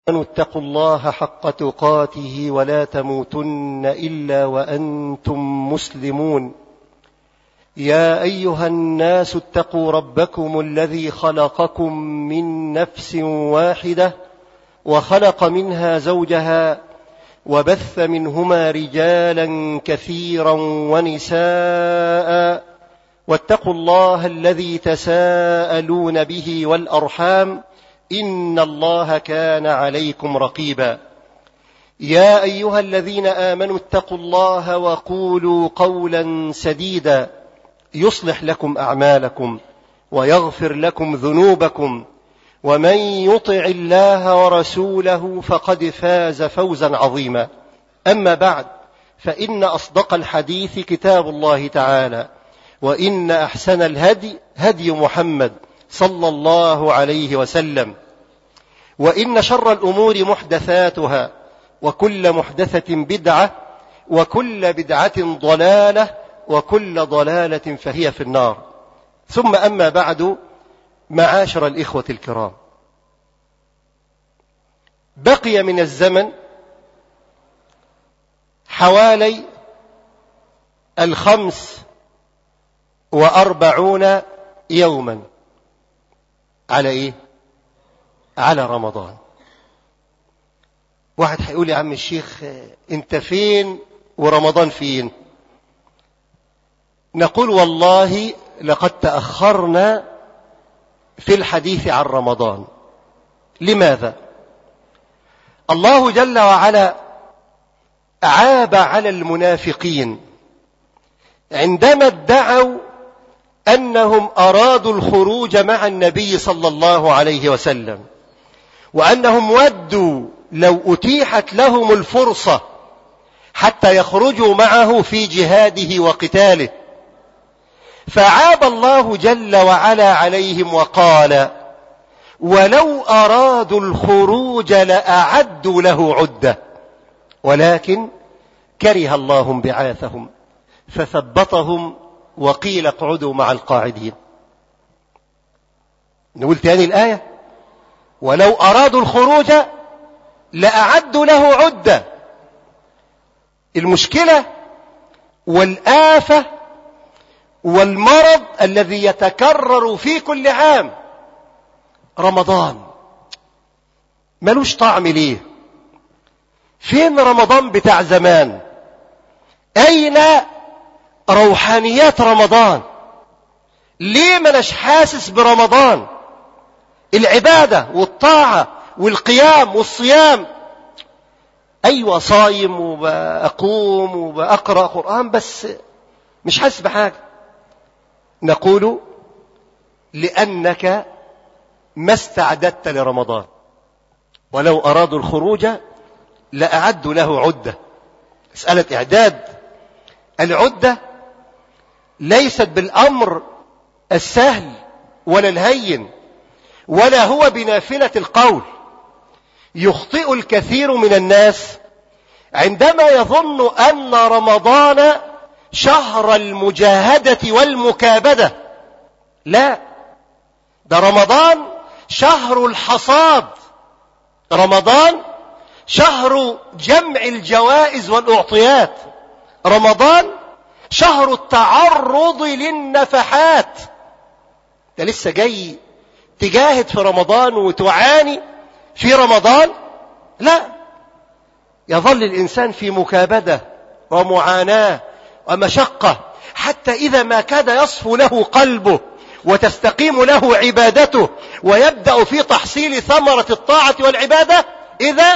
اتقوا الله حق تقاته ولا تموتن إلا وأنتم مسلمون يا أيها الناس اتقوا ربكم الذي خلقكم من نفس واحدة وخلق منها زوجها وبث منهما رجالا كثيرا ونساء واتقوا الله الذي تساءلون به والأرحام إن الله كان عليكم رقيبا يا أيها الذين آمنوا اتقوا الله وقولوا قولا سديدا يصلح لكم أعمالكم ويغفر لكم ذنوبكم ومن يطع الله ورسوله فقد فاز فوزا عظيما أما بعد فإن أصدق الحديث كتاب الله تعالى وإن أحسن الهدي هدي محمد صلى الله عليه وسلم وإن شر الأمور محدثاتها وكل محدثة بدعة وكل بدعة ضلالة وكل ضلالة فهي في النار ثم أما بعد معاشر الإخوة الكرام بقي من الزمن حوالي الخمس وأربعون يوما على إيه على رمضان واحد هيقول يا عم الشيخ انت فين ورمضان فين نقول والله لقد تأخرنا في الحديث عن رمضان لماذا الله جل وعلا عاب على المنافقين عندما ادعوا أنهم أرادوا الخروج مع النبي صلى الله عليه وسلم وأنهم ودوا لو أتيحت لهم الفرصة حتى يخرجوا معه في جهاده وقتاله فعاب الله جل وعلا عليهم وقال ولو أرادوا الخروج لأعدوا له عدة ولكن كره الله بعاثهم فثبطهم وقيل اقعدوا مع القاعدين نقول تاني الآية ولو أرادوا الخروج لأعدوا له عدة المشكلة والآفة والمرض الذي يتكرر في كل عام رمضان ملوش طعم ليه فين رمضان بتاع زمان أين روحانيات رمضان ليه مناش حاسس برمضان العبادة والطاعة والقيام والصيام أيوة صايم وبأقوم وبأقرأ قرآن بس مش حاسس بحاجة نقول لأنك ما استعددت لرمضان ولو أرادوا الخروج لأعدوا له عدة مسألة إعداد العدة ليست بالأمر السهل ولا الهين ولا هو بنافلة القول يخطئ الكثير من الناس عندما يظن أن رمضان شهر المجاهدة والمكابدة لا ده رمضان شهر الحصاد رمضان شهر جمع الجوائز والأعطيات رمضان شهر التعرض للنفحات ده لسه جاي تجاهد في رمضان وتعاني في رمضان لا يظل الإنسان في مكابدة ومعاناة ومشقة حتى إذا ما كاد يصفو له قلبه وتستقيم له عبادته ويبدأ في تحصيل ثمرة الطاعة والعبادة إذا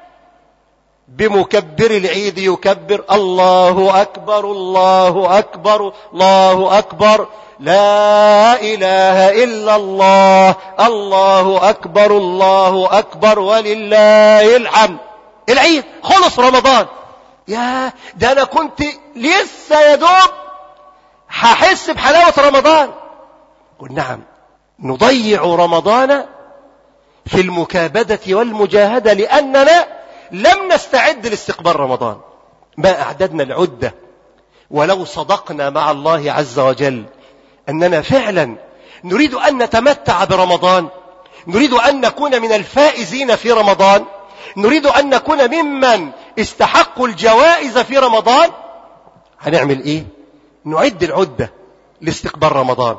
بمكبر العيد يكبر الله أكبر الله أكبر الله أكبر لا إله إلا الله الله أكبر الله أكبر ولله الحمد العيد خلص رمضان يا ده أنا كنت لسه يا دوب هحس بحلاوة رمضان قل نعم نضيع رمضان في المكابدة والمجاهدة لأننا لم نستعد لاستقبال رمضان ما أعددنا العدة ولو صدقنا مع الله عز وجل أننا فعلا نريد أن نتمتع برمضان نريد أن نكون من الفائزين في رمضان نريد أن نكون ممن استحقوا الجوائز في رمضان هنعمل إيه نعد العدة لاستقبال رمضان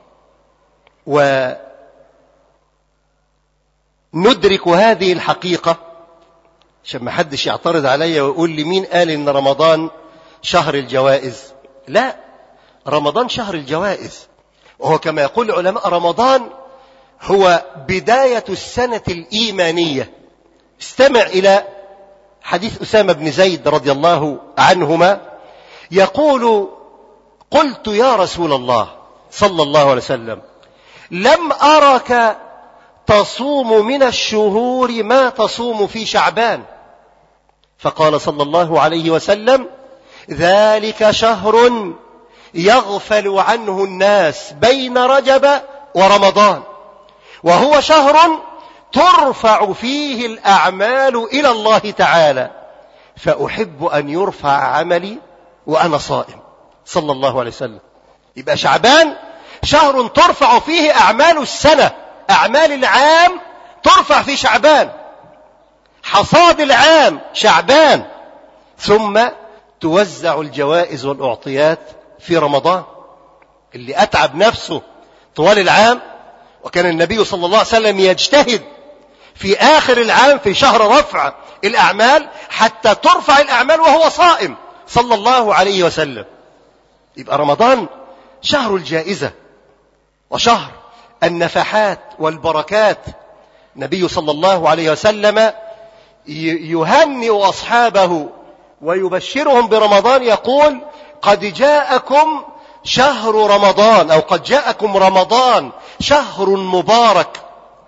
وندرك هذه الحقيقة عشان ما حدش يعترض عليا ويقول لي مين قال ان رمضان شهر الجوائز لا رمضان شهر الجوائز وهو كما يقول العلماء رمضان هو بداية السنة الإيمانية استمع إلى حديث أسامة بن زيد رضي الله عنهما يقول قلت يا رسول الله صلى الله عليه وسلم لم أرك تصوم من الشهور ما تصوم في شعبان فقال صلى الله عليه وسلم ذلك شهر يغفل عنه الناس بين رجب ورمضان وهو شهر ترفع فيه الأعمال إلى الله تعالى فأحب أن يرفع عملي وأنا صائم صلى الله عليه وسلم يبقى شعبان شهر ترفع فيه أعمال السنة أعمال العام ترفع في شعبان حصاد العام شعبان ثم توزع الجوائز والأعطيات في رمضان اللي أتعب نفسه طوال العام وكان النبي صلى الله عليه وسلم يجتهد في آخر العام في شهر رفع الأعمال حتى ترفع الأعمال وهو صائم صلى الله عليه وسلم يبقى رمضان شهر الجائزة وشهر النفحات والبركات النبي صلى الله عليه وسلم يهنئ أصحابه ويبشرهم برمضان يقول قد جاءكم شهر رمضان أو قد جاءكم رمضان شهر مبارك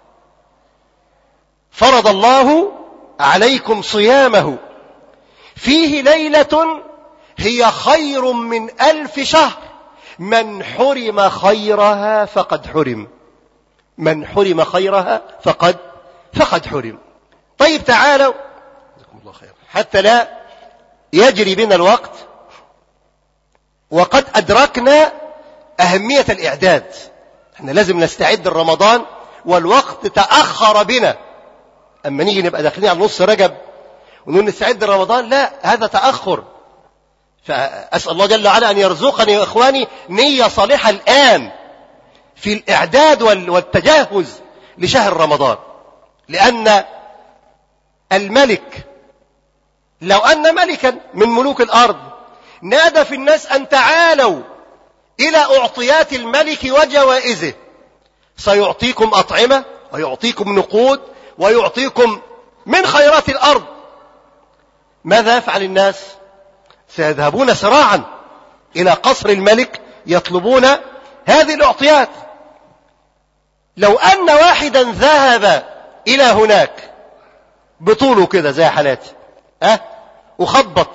فرض الله عليكم صيامه فيه ليلة هي خير من ألف شهر من حرم خيرها فقد حرم من حرم خيرها فقد فقد حرم طيب تعالوا الله خير حتى لا يجري بنا الوقت وقد أدركنا أهمية الإعداد احنا لازم نستعد لرمضان والوقت تأخر بنا أما نيجي نبقى داخلين على نص رجب ونقول نستعد لرمضان لا هذا تأخر فأسأل الله جل وعلا أن يرزقني وإخواني نية صالحة الآن في الإعداد والتجهز لشهر رمضان لأن الملك لو أن ملكا من ملوك الأرض نادى في الناس أن تعالوا إلى أعطيات الملك وجوائزه سيعطيكم أطعمة ويعطيكم نقود ويعطيكم من خيرات الأرض ماذا يفعل الناس سيذهبون سراعا إلى قصر الملك يطلبون هذه الأعطيات لو أن واحدا ذهب إلى هناك بطوله كده زي حالاتي أه وخبط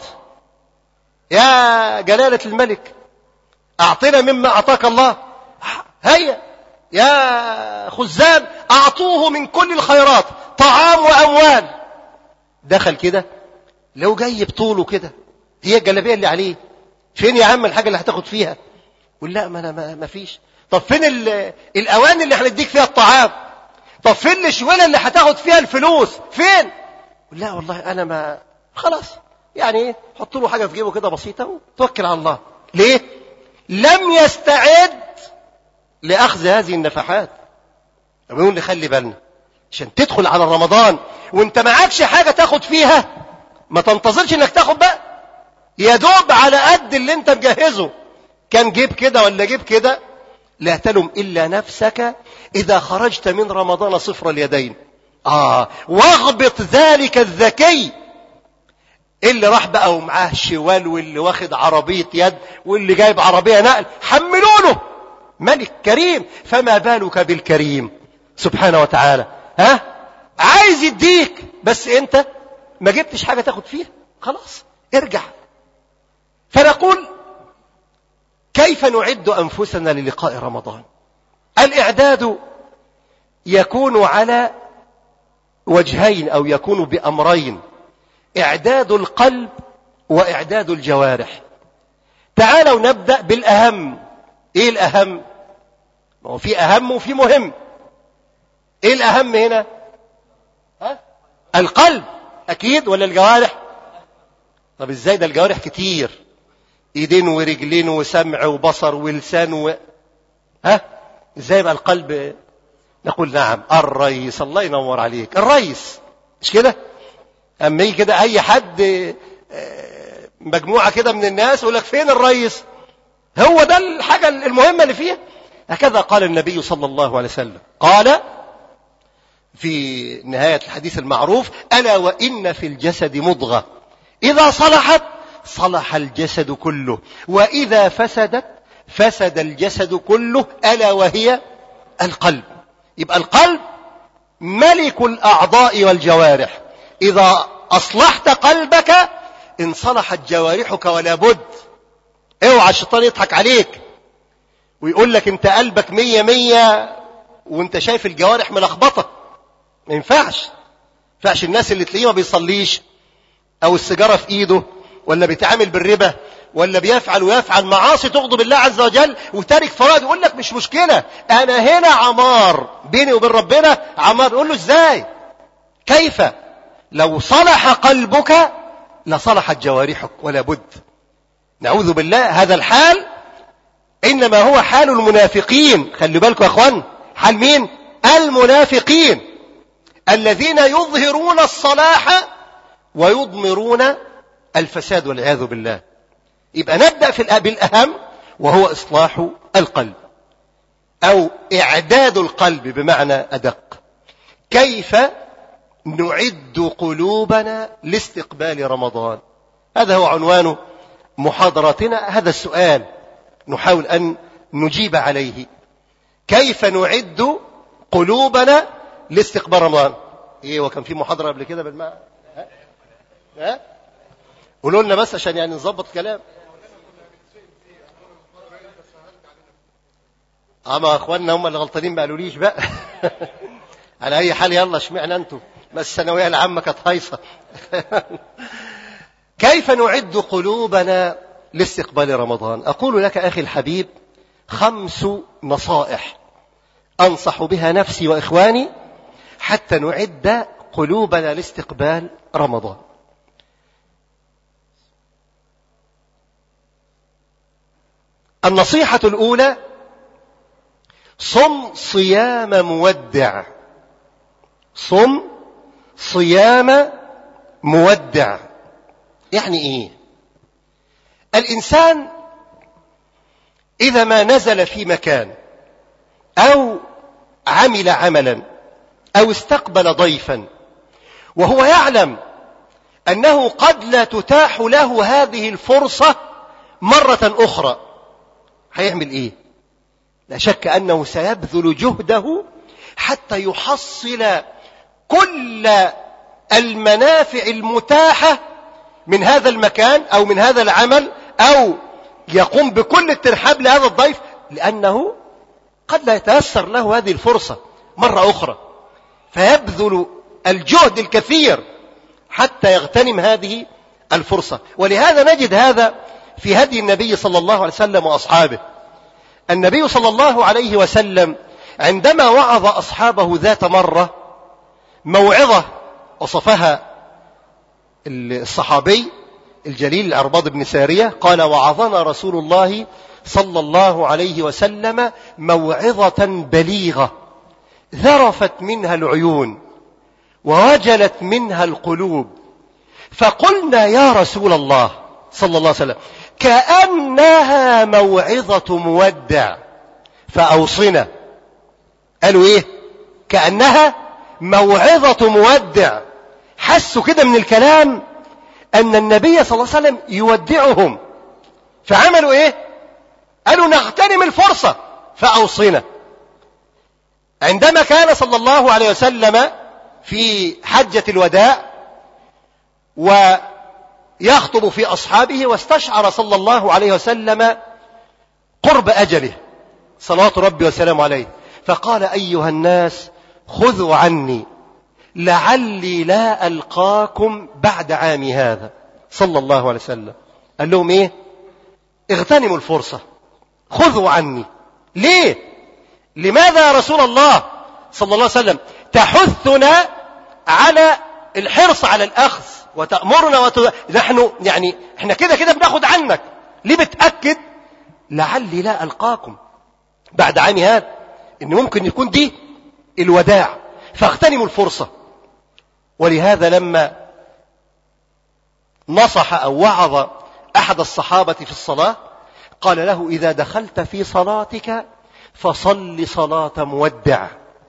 يا جلالة الملك أعطنا مما أعطاك الله هيا يا خزان أعطوه من كل الخيرات طعام وأموال دخل كده لو جاي بطوله كده هي الجلابيه اللي عليه فين يا عم الحاجة اللي هتاخد فيها يقول لا ما أنا ما فيش طب فين الأواني اللي هنديك فيها الطعام طب فين الشوالة اللي هتاخد فيها الفلوس فين لا والله أنا ما خلاص يعني ايه حط له حاجة في جيبه كده بسيطة وتوكل على الله ليه لم يستعد لأخذ هذه النفحات بيقول لي خلي بالنا عشان تدخل على رمضان وانت معكش حاجة تاخد فيها ما تنتظرش انك تاخد بقى يا دوب على قد اللي انت مجهزه كان جيب كده ولا جيب كده لا تلم إلا نفسك إذا خرجت من رمضان صفر اليدين آه واغبط ذلك الذكي اللي راح بقى ومعاه شوال واللي واخد عربية يد واللي جايب عربية نقل حملوا له ملك كريم فما بالك بالكريم سبحانه وتعالى ها عايز يديك بس انت ما جبتش حاجة تاخد فيها خلاص ارجع فنقول كيف نعد أنفسنا للقاء رمضان الإعداد يكون على وجهين أو يكون بأمرين إعداد القلب وإعداد الجوارح تعالوا نبدأ بالأهم إيه الأهم ما هو في أهم وفي مهم إيه الأهم هنا ها؟ القلب أكيد ولا الجوارح طب ازاي ده الجوارح كتير ايدين ورجلين وسمع وبصر ولسان و... ها ازاي يبقى القلب نقول نعم الرئيس الله ينور عليك الرئيس مش كده اما يجي كده اي حد آه، مجموعه كده من الناس يقول لك فين الرئيس هو ده الحاجه المهمه اللي فيها هكذا قال النبي صلى الله عليه وسلم قال في نهايه الحديث المعروف الا وان في الجسد مضغه اذا صلحت صلح الجسد كله واذا فسدت فسد الجسد كله الا وهي القلب يبقى القلب ملك الاعضاء والجوارح اذا اصلحت قلبك انصلحت جوارحك ولا بد اوعى الشيطان يضحك عليك ويقول لك انت قلبك مية مية وانت شايف الجوارح ملخبطة ما ينفعش ينفعش الناس اللي تلاقيه ما بيصليش او السيجارة في ايده ولا بيتعامل بالربا ولا بيفعل ويفعل معاصي تغضب الله عز وجل وتارك فرائض يقول لك مش مشكلة انا هنا عمار بيني وبين ربنا عمار يقول له ازاي كيف لو صلح قلبك لصلحت جوارحك ولا بد نعوذ بالله هذا الحال إنما هو حال المنافقين خلي بالكم يا أخوان حال مين المنافقين الذين يظهرون الصلاح ويضمرون الفساد والعياذ بالله يبقى نبدأ في بالأهم وهو إصلاح القلب أو إعداد القلب بمعنى أدق كيف نعد قلوبنا لاستقبال رمضان هذا هو عنوان محاضرتنا هذا السؤال نحاول أن نجيب عليه كيف نعد قلوبنا لاستقبال رمضان ايه وكان في محاضرة قبل كده بالماء ها ها قولوا لنا بس عشان يعني نظبط كلام اما اخواننا هم اللي غلطانين ما قالوليش بقى على اي حال يلا اشمعنا انتم ما الثانويه العامه كانت هايصه كيف نعد قلوبنا لاستقبال رمضان أقول لك أخي الحبيب خمس نصائح أنصح بها نفسي وإخواني حتى نعد قلوبنا لاستقبال رمضان النصيحة الأولى صم صيام مودع صم صيام مودع يعني ايه الانسان اذا ما نزل في مكان او عمل عملا او استقبل ضيفا وهو يعلم انه قد لا تتاح له هذه الفرصه مره اخرى هيعمل ايه لا شك انه سيبذل جهده حتى يحصل كل المنافع المتاحه من هذا المكان أو من هذا العمل أو يقوم بكل الترحاب لهذا الضيف لأنه قد لا يتيسر له هذه الفرصة مرة أخرى فيبذل الجهد الكثير حتى يغتنم هذه الفرصة ولهذا نجد هذا في هدي النبي صلى الله عليه وسلم وأصحابه النبي صلى الله عليه وسلم عندما وعظ أصحابه ذات مرة موعظة وصفها الصحابي الجليل العرباض بن سارية قال وعظنا رسول الله صلى الله عليه وسلم موعظة بليغة ذرفت منها العيون ووجلت منها القلوب فقلنا يا رسول الله صلى الله عليه وسلم كأنها موعظة مودع فأوصنا قالوا ايه كأنها موعظة مودع حسوا كده من الكلام أن النبي صلى الله عليه وسلم يودعهم فعملوا إيه قالوا نغتنم الفرصة فأوصينا عندما كان صلى الله عليه وسلم في حجة الوداع ويخطب في أصحابه واستشعر صلى الله عليه وسلم قرب أجله صلوات ربي وسلام عليه فقال أيها الناس خذوا عني لعلي لا ألقاكم بعد عامي هذا صلى الله عليه وسلم قال لهم ايه اغتنموا الفرصة خذوا عني ليه لماذا يا رسول الله صلى الله عليه وسلم تحثنا على الحرص على الأخذ وتأمرنا وت... نحن يعني احنا كده كده بناخد عنك ليه بتأكد لعلي لا ألقاكم بعد عام هذا إن ممكن يكون دي الوداع فاغتنموا الفرصة ولهذا لما نصح أو وعظ أحد الصحابة في الصلاة قال له إذا دخلت في صلاتك فصل صلاة مودع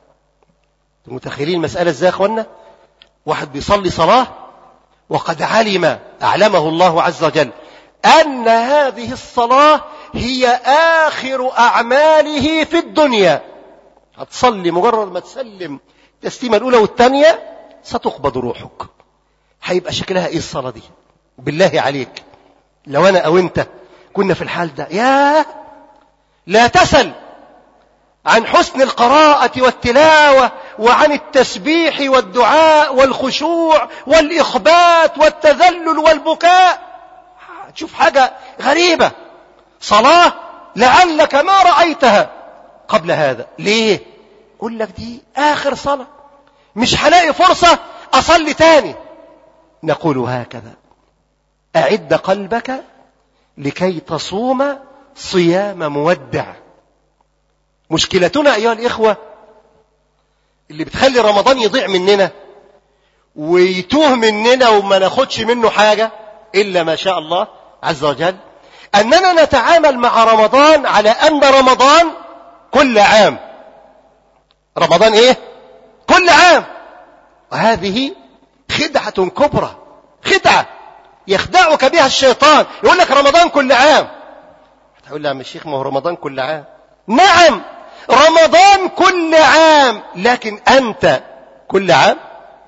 متخيلين المسألة ازاي يا اخوانا واحد بيصلي صلاة وقد علم أعلمه الله عز وجل أن هذه الصلاة هي آخر أعماله في الدنيا هتصلي مجرد ما تسلم التسليمة الأولى والثانية ستقبض روحك هيبقى شكلها إيه الصلاة دي بالله عليك لو أنا أو أنت كنا في الحال ده يا لا تسل عن حسن القراءة والتلاوة وعن التسبيح والدعاء والخشوع والإخبات والتذلل والبكاء تشوف حاجة غريبة صلاة لعلك ما رأيتها قبل هذا ليه قل لك دي آخر صلاة مش هلاقي فرصة أصلي تاني نقول هكذا أعد قلبك لكي تصوم صيام مودع مشكلتنا أيها الإخوة اللي بتخلي رمضان يضيع مننا ويتوه مننا وما ناخدش منه حاجة إلا ما شاء الله عز وجل أننا نتعامل مع رمضان على أن رمضان كل عام رمضان إيه كل عام وهذه خدعة كبرى خدعة يخدعك بها الشيطان يقول لك رمضان كل عام تقول لي يا عم الشيخ ما هو رمضان كل عام نعم رمضان كل عام لكن أنت كل عام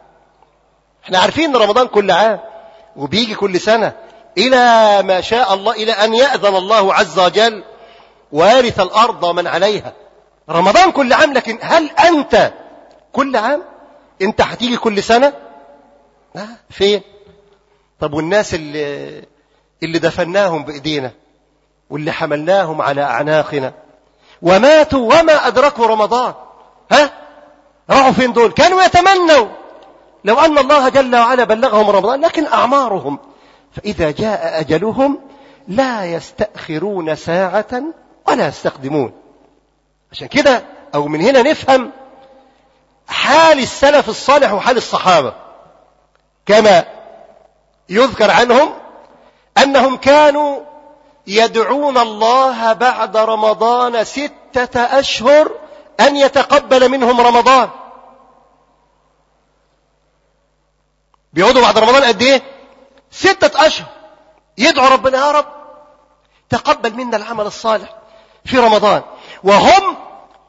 احنا عارفين رمضان كل عام وبيجي كل سنة إلى ما شاء الله إلى أن يأذن الله عز وجل وارث الأرض ومن عليها رمضان كل عام لكن هل أنت كل عام أنت هتيجي كل سنة لا فين طب والناس اللي, اللي دفناهم بإيدينا واللي حملناهم على أعناقنا وماتوا وما أدركوا رمضان ها راحوا فين دول كانوا يتمنوا لو أن الله جل وعلا بلغهم رمضان لكن أعمارهم فإذا جاء أجلهم لا يستأخرون ساعة ولا يستقدمون عشان كده أو من هنا نفهم حال السلف الصالح وحال الصحابة كما يذكر عنهم أنهم كانوا يدعون الله بعد رمضان ستة أشهر أن يتقبل منهم رمضان بيقعدوا بعد رمضان قد ايه ستة أشهر يدعو ربنا يا رب تقبل منا العمل الصالح في رمضان وهم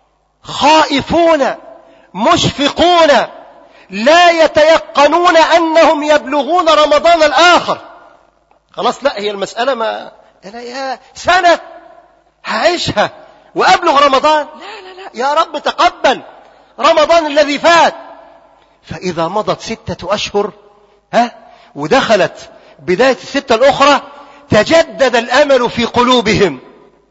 خائفون مشفقون لا يتيقنون أنهم يبلغون رمضان الآخر خلاص لا هي المسألة ما أنا يا سنة هعيشها وأبلغ رمضان لا لا لا يا رب تقبل رمضان الذي فات فإذا مضت ستة أشهر ها ودخلت بداية الستة الأخرى تجدد الأمل في قلوبهم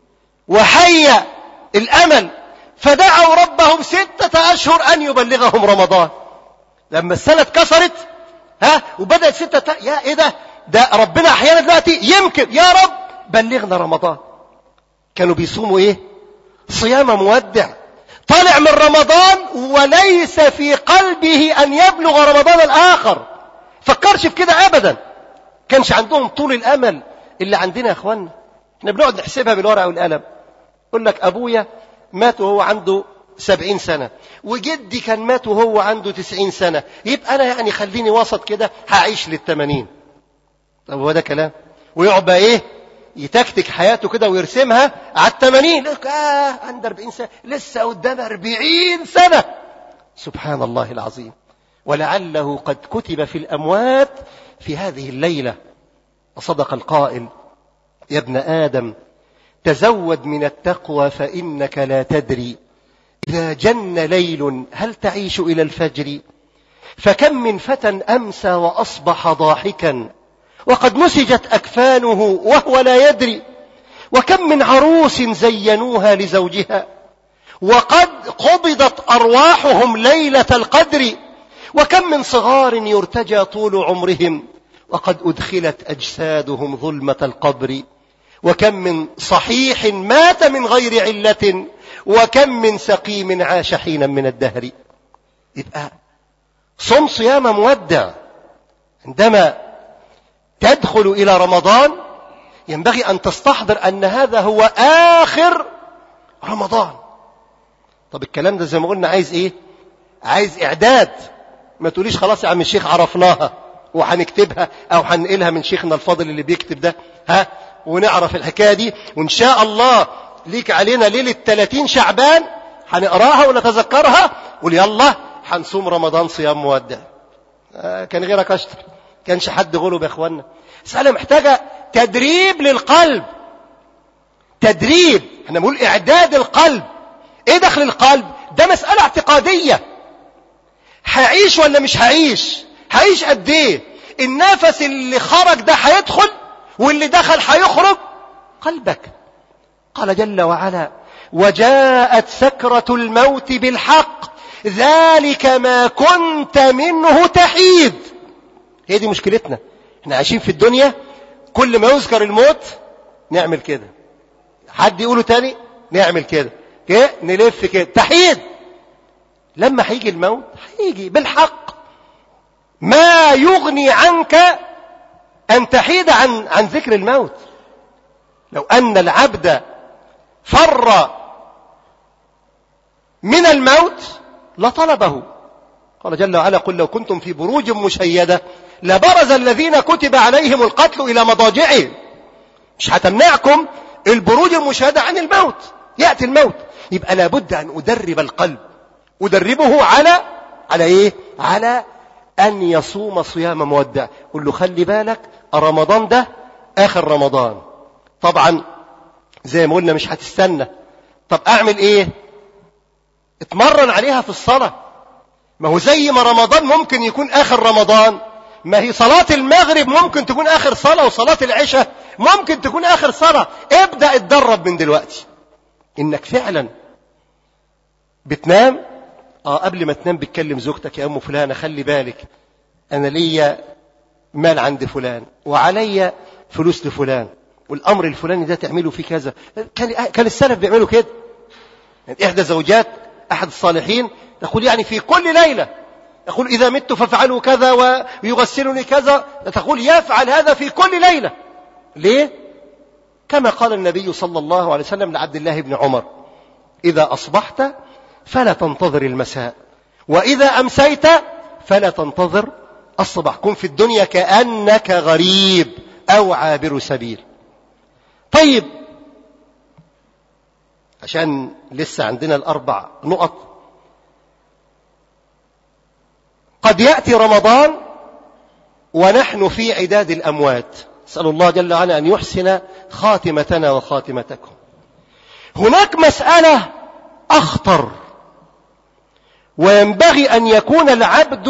وحي الأمل فدعوا ربهم ستة أشهر أن يبلغهم رمضان لما السنة اتكسرت ها وبدأت ستة يا إيه ده ده ربنا أحيانا دلوقتي يمكن يا رب بلغنا رمضان كانوا بيصوموا إيه صيام مودع طلع من رمضان وليس في قلبه أن يبلغ رمضان الآخر فكرش في كده أبدا كانش عندهم طول الأمل اللي عندنا يا أخوانا احنا بنقعد نحسبها بالورقة والقلم يقول لك أبويا مات وهو عنده سبعين سنة وجدي كان مات وهو عنده تسعين سنة يبقى أنا يعني خليني وسط كده هعيش للتمانين طب هو ده كلام ويقعد بقى إيه يتكتك حياته كده ويرسمها على التمانين لك آه عنده أربعين سنة لسه قدام أربعين سنة سبحان الله العظيم ولعله قد كتب في الأموات في هذه الليلة وصدق القائل يا ابن آدم تزود من التقوى فإنك لا تدري إذا جن ليل هل تعيش إلى الفجر فكم من فتى أمسى وأصبح ضاحكا وقد نسجت أكفانه وهو لا يدري وكم من عروس زينوها لزوجها وقد قبضت أرواحهم ليلة القدر وكم من صغار يرتجى طول عمرهم وقد أدخلت أجسادهم ظلمة القبر وكم من صحيح مات من غير علة وكم من سقيم عاش حينا من الدهر يبقى صم صيام مودع عندما تدخل إلى رمضان ينبغي أن تستحضر أن هذا هو آخر رمضان طب الكلام ده زي ما قلنا عايز إيه عايز إعداد ما تقوليش خلاص يا عم الشيخ عرفناها وهنكتبها أو هنقلها من شيخنا الفاضل اللي بيكتب ده ها ونعرف الحكاية دي وإن شاء الله ليك علينا ليلة 30 شعبان هنقراها ونتذكرها قول يلا هنصوم رمضان صيام مودع آه كان غيرك أشطر كانش حد غلب يا اخوانا مسألة محتاجة تدريب للقلب تدريب احنا بنقول اعداد القلب ايه دخل القلب ده مسألة اعتقادية هعيش ولا مش هعيش هعيش قد ايه النفس اللي خرج ده هيدخل واللي دخل هيخرج قلبك قال جل وعلا وجاءت سكرة الموت بالحق ذلك ما كنت منه تحيد هي دي مشكلتنا احنا عايشين في الدنيا كل ما يذكر الموت نعمل كده حد يقوله تاني نعمل كده كده نلف كده تحيد لما هيجي الموت هيجي بالحق ما يغني عنك أن تحيد عن عن ذكر الموت لو أن العبد فر من الموت لطلبه قال جل وعلا قل لو كنتم في بروج مشيدة لبرز الذين كتب عليهم القتل إلى مضاجعهم مش هتمنعكم البروج المشاهدة عن الموت يأتي الموت يبقى لابد أن أدرب القلب أدربه على على إيه على أن يصوم صيام مودع قل له خلي بالك رمضان ده آخر رمضان طبعا زي ما قلنا مش هتستنى طب أعمل إيه اتمرن عليها في الصلاة ما هو زي ما رمضان ممكن يكون آخر رمضان ما هي صلاة المغرب ممكن تكون آخر صلاة وصلاة العشاء ممكن تكون آخر صلاة ابدأ اتدرب من دلوقتي إنك فعلا بتنام آه قبل ما تنام بتكلم زوجتك يا أم فلانة خلي بالك أنا ليا مال عند فلان وعليا فلوس لفلان والأمر الفلاني ده تعمله في كذا كان كان السلف بيعملوا كده يعني إحدى زوجات أحد الصالحين تقول يعني في كل ليلة يقول إذا مت فافعلوا كذا ويغسلني كذا تقول يفعل هذا في كل ليلة ليه؟ كما قال النبي صلى الله عليه وسلم لعبد الله بن عمر إذا أصبحت فلا تنتظر المساء وإذا أمسيت فلا تنتظر الصباح كن في الدنيا كأنك غريب أو عابر سبيل طيب عشان لسه عندنا الأربع نقط قد يأتي رمضان ونحن في عداد الأموات نسأل الله جل وعلا أن يحسن خاتمتنا وخاتمتكم هناك مسألة أخطر وينبغي أن يكون العبد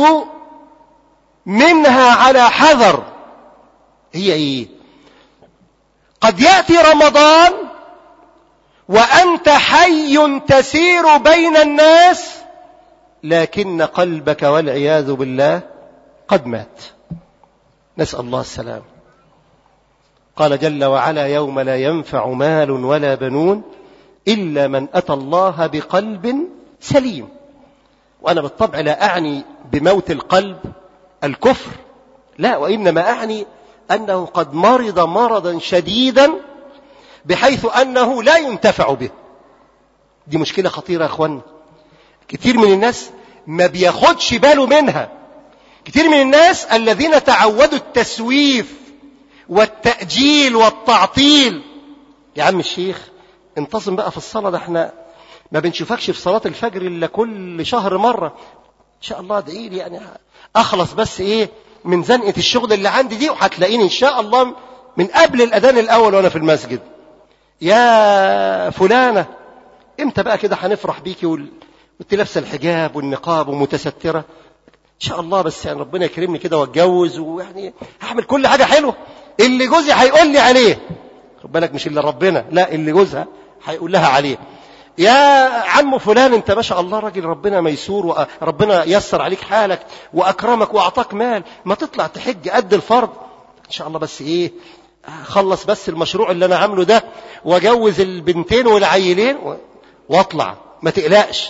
منها على حذر هي إيه قد يأتي رمضان وأنت حي تسير بين الناس لكن قلبك والعياذ بالله قد مات نسأل الله السلام قال جل وعلا يوم لا ينفع مال ولا بنون إلا من أتى الله بقلب سليم وأنا بالطبع لا أعني بموت القلب الكفر لا وإنما أعني أنه قد مرض مرضا شديدا بحيث أنه لا ينتفع به دي مشكلة خطيرة يا أخوانا كتير من الناس ما بياخدش باله منها كتير من الناس الذين تعودوا التسويف والتأجيل والتعطيل يا عم الشيخ انتصم بقى في الصلاة ده احنا ما بنشوفكش في صلاة الفجر إلا كل شهر مرة إن شاء الله ادعي لي يعني أخلص بس إيه من زنقة الشغل اللي عندي دي وهتلاقيني إن شاء الله من قبل الأذان الأول وأنا في المسجد يا فلانة امتى بقى كده هنفرح بيكي وال... وانت لابسه الحجاب والنقاب ومتستره ان شاء الله بس يعني ربنا يكرمني كده واتجوز ويعني هعمل كل حاجه حلوه اللي جوزي هيقول لي عليه خد بالك مش اللي ربنا لا اللي جوزها هيقول لها عليه يا عم فلان انت ما شاء الله راجل ربنا ميسور وربنا يسر عليك حالك واكرمك واعطاك مال ما تطلع تحج قد الفرض ان شاء الله بس ايه خلص بس المشروع اللي انا عامله ده واجوز البنتين والعيلين واطلع ما تقلقش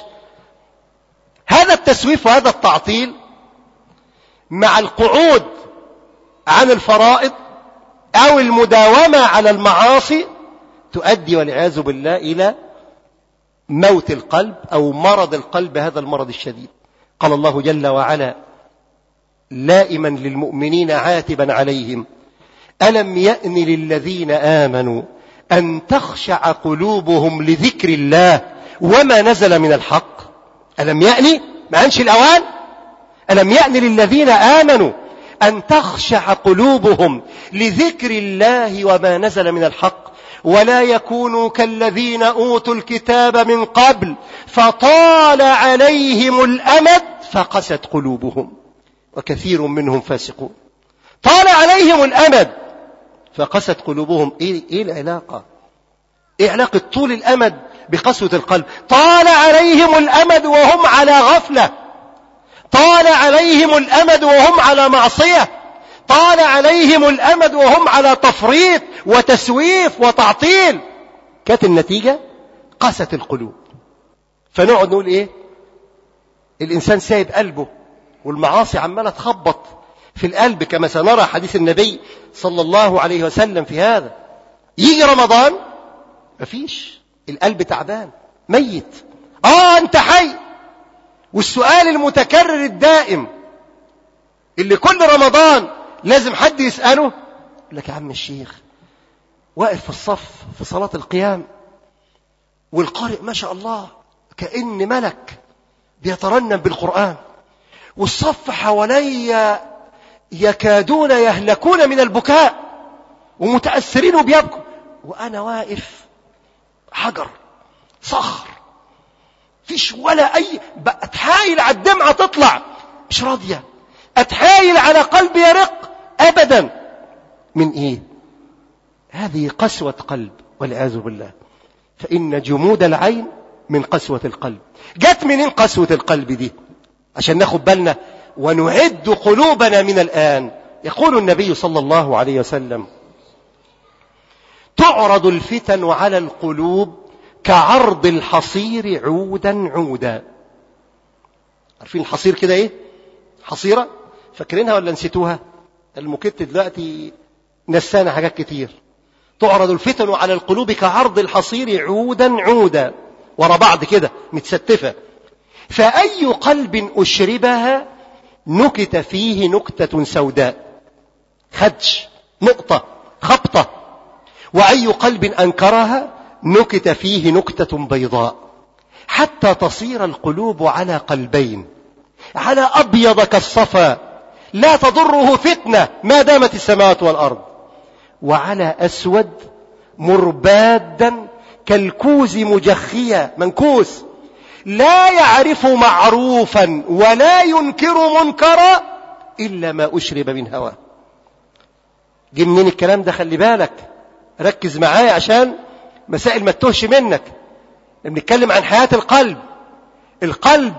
هذا التسويف وهذا التعطيل مع القعود عن الفرائض او المداومة على المعاصي تؤدي والعياذ بالله الى موت القلب او مرض القلب هذا المرض الشديد قال الله جل وعلا لائما للمؤمنين عاتبا عليهم ألم يأن للذين آمنوا أن تخشع قلوبهم لذكر الله وما نزل من الحق ألم يأني ما أنش الأوان ألم يأن للذين آمنوا أن تخشع قلوبهم لذكر الله وما نزل من الحق ولا يكونوا كالذين أوتوا الكتاب من قبل فطال عليهم الأمد فقست قلوبهم وكثير منهم فاسقون طال عليهم الأمد فقست قلوبهم إيه, إيه العلاقة إيه علاقة طول الأمد بقسوة القلب طال عليهم الأمد وهم على غفلة طال عليهم الأمد وهم على معصية طال عليهم الأمد وهم على تفريط وتسويف وتعطيل كانت النتيجة قست القلوب فنقعد نقول إيه الإنسان سايب قلبه والمعاصي عمالة تخبط في القلب كما سنرى حديث النبي صلى الله عليه وسلم في هذا يجي رمضان مفيش القلب تعبان ميت اه انت حي والسؤال المتكرر الدائم اللي كل رمضان لازم حد يسأله يقول لك يا عم الشيخ واقف في الصف في صلاة القيام والقارئ ما شاء الله كأن ملك بيترنم بالقرآن والصف حوالي يكادون يهلكون من البكاء ومتأثرين وبيبكوا وأنا واقف حجر صخر فيش ولا أي أتحايل على الدمعة تطلع مش راضية أتحايل على قلبي يرق أبدا من إيه هذه قسوة قلب والعياذ بالله فإن جمود العين من قسوة القلب جت منين قسوة القلب دي عشان ناخد بالنا ونعد قلوبنا من الآن يقول النبي صلى الله عليه وسلم تعرض الفتن على القلوب كعرض الحصير عودا عودا عارفين الحصير كده ايه حصيرة فاكرينها ولا نسيتوها المكت دلوقتي نسانا حاجات كتير تعرض الفتن على القلوب كعرض الحصير عودا عودا ورا بعض كده متستفة فأي قلب أشربها نكت فيه نكتة سوداء خدش نقطة خبطة وأي قلب أنكرها نكت فيه نكتة بيضاء حتى تصير القلوب على قلبين على أبيض كالصفا لا تضره فتنة ما دامت السماوات والأرض وعلى أسود مربادا كالكوز مجخيا منكوس لا يعرف معروفا ولا ينكر منكرا إلا ما أشرب من هواه جه منين الكلام ده خلي بالك ركز معايا عشان مسائل ما تتوهش منك بنتكلم عن حياة القلب القلب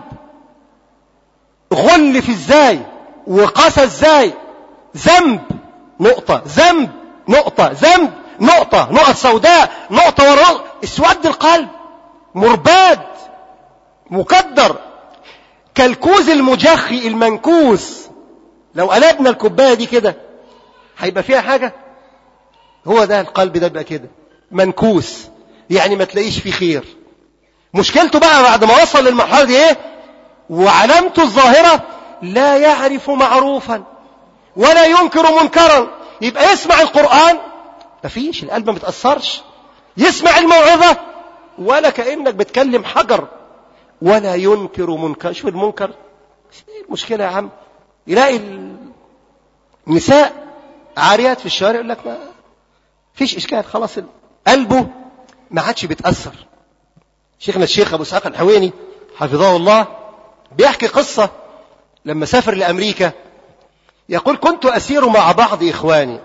غلف ازاي وقسى ازاي ذنب نقطة ذنب نقطة ذنب نقطة نقط سوداء نقطة وراء اسود القلب مرباد مكدر كالكوز المجخي المنكوس لو قلبنا الكوبايه دي كده هيبقى فيها حاجه هو ده القلب ده بقى كده منكوس يعني ما تلاقيش فيه خير مشكلته بقى بعد ما وصل للمرحله دي ايه وعلامته الظاهره لا يعرف معروفا ولا ينكر منكرا يبقى يسمع القران مفيش القلب ما بتاثرش يسمع الموعظه ولا كانك بتكلم حجر ولا ينكر منكر شوف المنكر المشكلة يا عم يلاقي النساء عاريات في الشوارع يقول لك ما فيش إشكال خلاص قلبه ما عادش بيتأثر شيخنا الشيخ أبو إسحاق الحويني حفظه الله بيحكي قصة لما سافر لأمريكا يقول كنت أسير مع بعض إخواني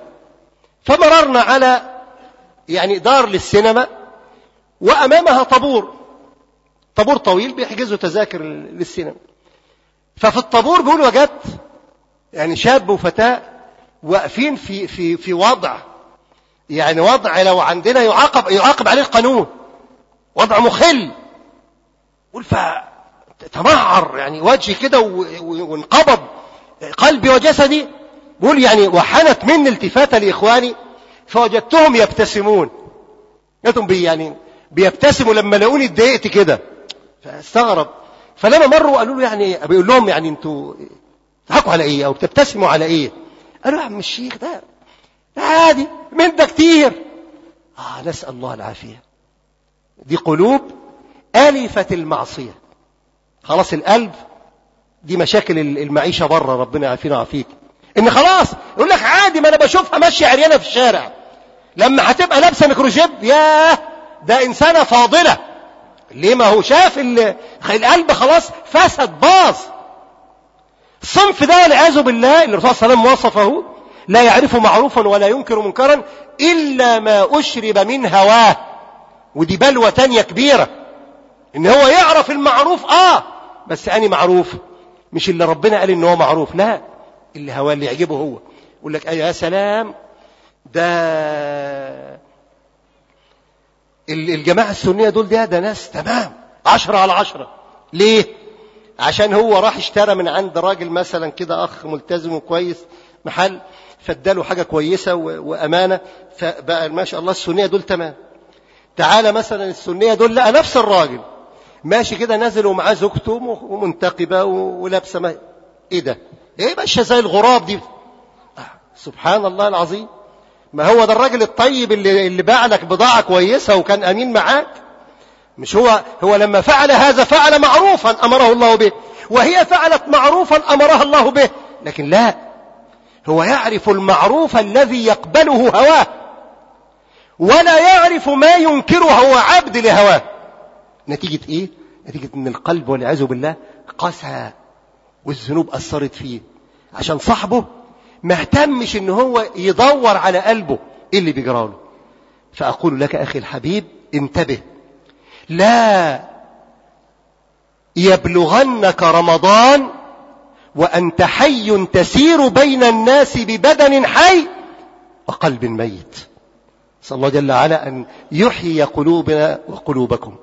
فمررنا على يعني دار للسينما وأمامها طابور طابور طويل بيحجزوا تذاكر للسينما ففي الطابور بيقول وجدت يعني شاب وفتاة واقفين في في في وضع يعني وضع لو عندنا يعاقب يعاقب عليه القانون وضع مخل قول فتمعر يعني وجهي كده وانقبض قلبي وجسدي بقول يعني وحنت مني التفاتة لإخواني فوجدتهم يبتسمون لقيتهم بي يعني بيبتسموا لما لقوني اتضايقت كده فاستغرب فلما مروا قالوا له يعني بيقول لهم يعني انتوا تضحكوا على ايه او بتبتسموا على ايه قالوا يا عم الشيخ ده عادي من ده كتير آه نسأل الله العافية دي قلوب آلفة المعصية خلاص القلب دي مشاكل المعيشة بره ربنا يعافينا ويعافيك ان خلاص يقول لك عادي ما انا بشوفها ماشية عريانة في الشارع لما هتبقى لابسة ميكروجيب ياه ده انسانة فاضلة ليه ما هو شاف القلب خلاص فسد باظ الصنف ده والعياذ بالله اللي الرسول صلى الله عليه وسلم وصفه لا يعرف معروفا ولا ينكر منكرا إلا ما أشرب من هواه ودي بلوى تانية كبيرة إن هو يعرف المعروف آه بس أني معروف مش اللي ربنا قال إن هو معروف لا اللي هواه اللي يعجبه هو يقول لك يا سلام ده الجماعة السنية دول ده ده ناس تمام عشرة على عشرة ليه عشان هو راح اشترى من عند راجل مثلا كده أخ ملتزم وكويس محل فاداله حاجة كويسة وأمانة فبقى ما شاء الله السنية دول تمام تعالى مثلا السنية دول لقى نفس الراجل ماشي كده نازل ومعاه زوجته ومنتقبة ولابسة ما ايه ده ايه ماشية زي الغراب دي سبحان الله العظيم ما هو ده الراجل الطيب اللي, اللي باع لك بضاعة كويسة وكان أمين معاك مش هو هو لما فعل هذا فعل معروفا أمره الله به وهي فعلت معروفا أمرها الله به لكن لا هو يعرف المعروف الذي يقبله هواه ولا يعرف ما ينكره هو عبد لهواه نتيجة ايه نتيجة ان القلب والعياذ بالله قسى والذنوب أثرت فيه عشان صاحبه ما اهتمش ان هو يدور على قلبه ايه اللي بيجراله فأقول لك أخي الحبيب انتبه لا يبلغنك رمضان وأنت حي تسير بين الناس ببدن حي وقلب ميت صلى الله جل وعلا أن يحيي قلوبنا وقلوبكم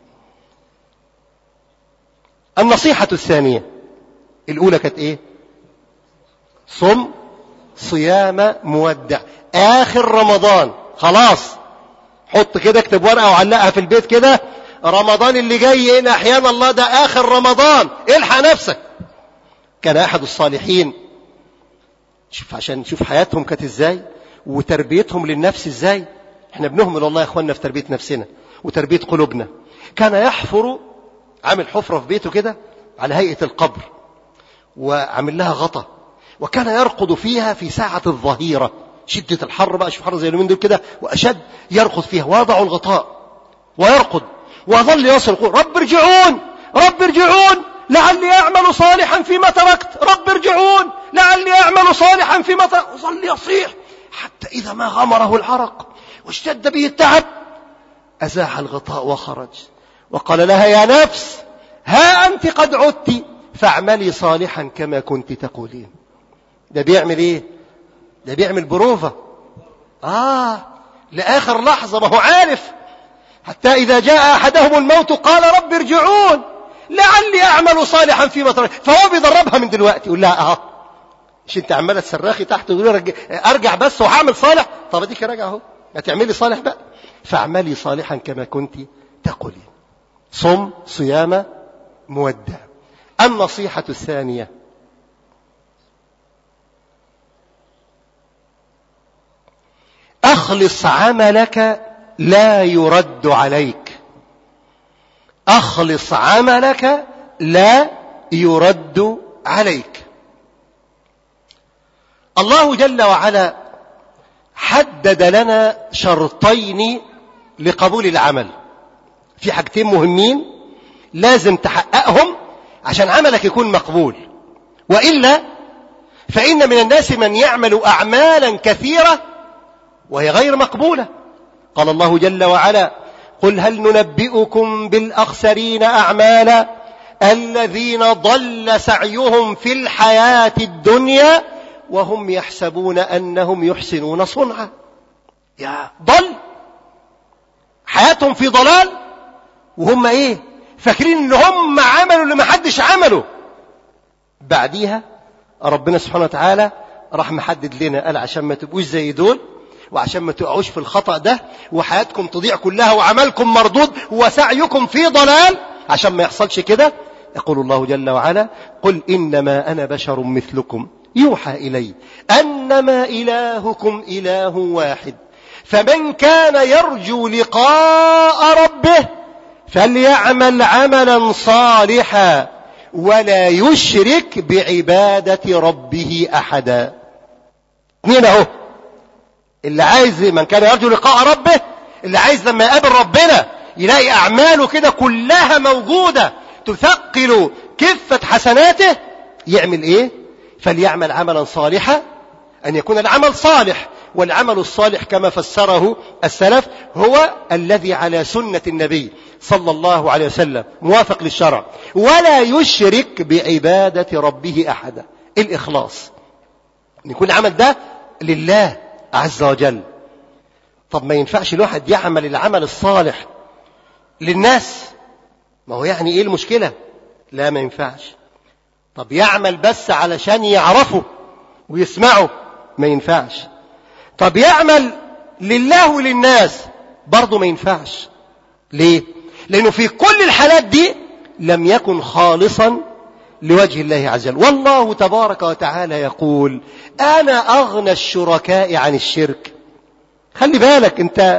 النصيحة الثانية الأولى كانت إيه صم صيام مودع آخر رمضان خلاص حط كده اكتب ورقة وعلقها في البيت كده رمضان اللي جاي إن أحيانا الله ده آخر رمضان الحق نفسك كان أحد الصالحين شوف عشان نشوف حياتهم كانت إزاي وتربيتهم للنفس إزاي احنا بنهمل والله يا اخواننا في تربية نفسنا وتربية قلوبنا كان يحفر عامل حفرة في بيته كده على هيئة القبر وعامل لها غطا وكان يرقد فيها في ساعة الظهيرة شدة الحر بقى شوف حر زي اليومين دول كده وأشد يرقد فيها ويضع الغطاء ويرقد وظل يصل يقول رب ارجعون رب ارجعون لعلي أعمل صالحا فيما تركت رب ارجعون لعلي أعمل صالحا فيما تركت وظل يصيح حتى إذا ما غمره العرق واشتد به التعب أزاح الغطاء وخرج وقال لها يا نفس ها أنت قد عدت فاعملي صالحا كما كنت تقولين ده بيعمل ايه ده بيعمل بروفة آه لآخر لحظة ما هو عارف حتى إذا جاء أحدهم الموت قال رب ارجعون لعلي أعمل صالحا فيما ترك فهو بيدربها من دلوقتي يقول لها اه مش انت عماله تصرخي تحت وتقولي ارجع بس وهعمل صالح طب اديك راجع اهو هتعملي صالح بقى فاعملي صالحا كما كنت تقولين صم صيام مودع النصيحة الثانية أخلص عملك لا يرد عليك أخلص عملك لا يرد عليك الله جل وعلا حدد لنا شرطين لقبول العمل في حاجتين مهمين لازم تحققهم عشان عملك يكون مقبول وإلا فإن من الناس من يعمل أعمالا كثيرة وهي غير مقبولة قال الله جل وعلا قل هل ننبئكم بالأخسرين أعمالا الذين ضل سعيهم في الحياة الدنيا وهم يحسبون أنهم يحسنون صنعا يا ضل حياتهم في ضلال وهم ايه فاكرين ان هم عملوا اللي ما حدش عمله بعديها ربنا سبحانه وتعالى راح محدد لنا قال عشان ما تبقوش زي دول وعشان ما تقعوش في الخطأ ده وحياتكم تضيع كلها وعملكم مردود وسعيكم في ضلال عشان ما يحصلش كده يقول الله جل وعلا قل إنما أنا بشر مثلكم يوحى إلي أنما إلهكم إله واحد فمن كان يرجو لقاء ربه فليعمل عملا صالحا ولا يشرك بعبادة ربه أحدا مين اهو اللي عايز من كان يرجو لقاء ربه اللي عايز لما يقابل ربنا يلاقي أعماله كده كلها موجودة تثقل كفة حسناته يعمل ايه فليعمل عملا صالحا أن يكون العمل صالح والعمل الصالح كما فسره السلف هو الذي على سنة النبي صلى الله عليه وسلم موافق للشرع ولا يشرك بعبادة ربه أحدا الإخلاص أن يكون العمل ده لله عز وجل طب ما ينفعش الواحد يعمل العمل الصالح للناس ما هو يعني ايه المشكلة لا ما ينفعش طب يعمل بس علشان يعرفوا ويسمعوا ما ينفعش طب يعمل لله وللناس برضه ما ينفعش ليه لأنه في كل الحالات دي لم يكن خالصا لوجه الله عز وجل والله تبارك وتعالى يقول أنا أغنى الشركاء عن الشرك خلي بالك أنت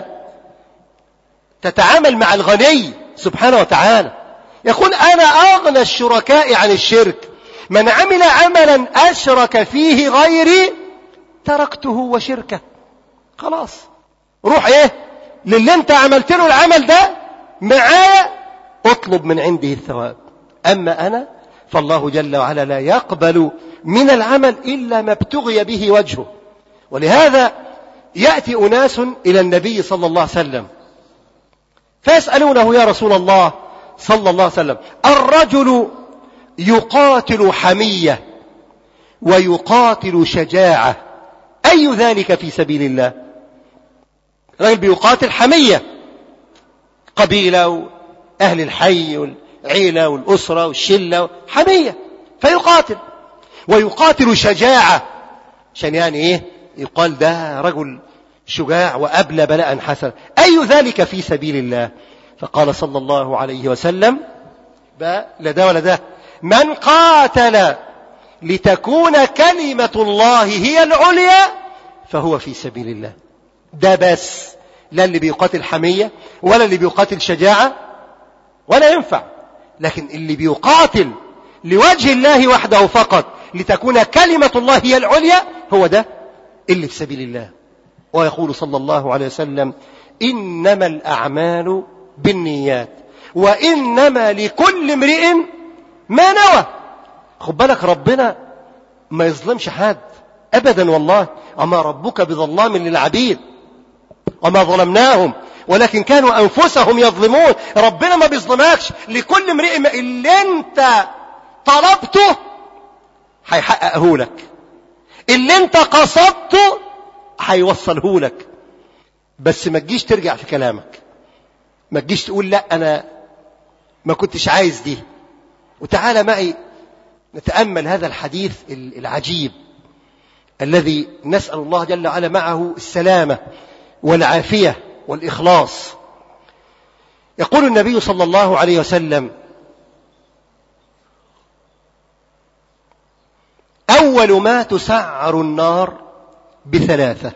تتعامل مع الغني سبحانه وتعالى يقول أنا أغنى الشركاء عن الشرك من عمل عملا أشرك فيه غيري تركته وشركه خلاص روح ايه للي انت عملت له العمل ده معايا اطلب من عنده الثواب اما انا فالله جل وعلا لا يقبل من العمل الا ما ابتغي به وجهه ولهذا ياتي اناس الى النبي صلى الله عليه وسلم فيسالونه يا رسول الله صلى الله عليه وسلم الرجل يقاتل حميه ويقاتل شجاعه أي ذلك في سبيل الله رجل بيقاتل حمية قبيلة وأهل الحي والعيلة والأسرة والشلة حمية فيقاتل ويقاتل شجاعة عشان يعني إيه يقال ده رجل شجاع وأبلى بلاء حسن أي ذلك في سبيل الله فقال صلى الله عليه وسلم لا ده ولا ده من قاتل لتكون كلمة الله هي العليا فهو في سبيل الله ده بس لا اللي بيقاتل حمية ولا اللي بيقاتل شجاعة ولا ينفع لكن اللي بيقاتل لوجه الله وحده فقط لتكون كلمة الله هي العليا هو ده اللي في سبيل الله ويقول صلى الله عليه وسلم إنما الأعمال بالنيات وإنما لكل امرئ ما نوى خد بالك ربنا ما يظلمش حد أبدا والله وما ربك بظلام للعبيد وما ظلمناهم ولكن كانوا أنفسهم يظلمون ربنا ما بيظلمكش لكل امرئ اللي انت طلبته هيحققه لك اللي انت قصدته هيوصله لك بس ما تجيش ترجع في كلامك ما تجيش تقول لا أنا ما كنتش عايز دي وتعالى معي نتأمل هذا الحديث العجيب الذي نسأل الله جل وعلا معه السلامة والعافية والإخلاص يقول النبي صلى الله عليه وسلم أول ما تسعر النار بثلاثة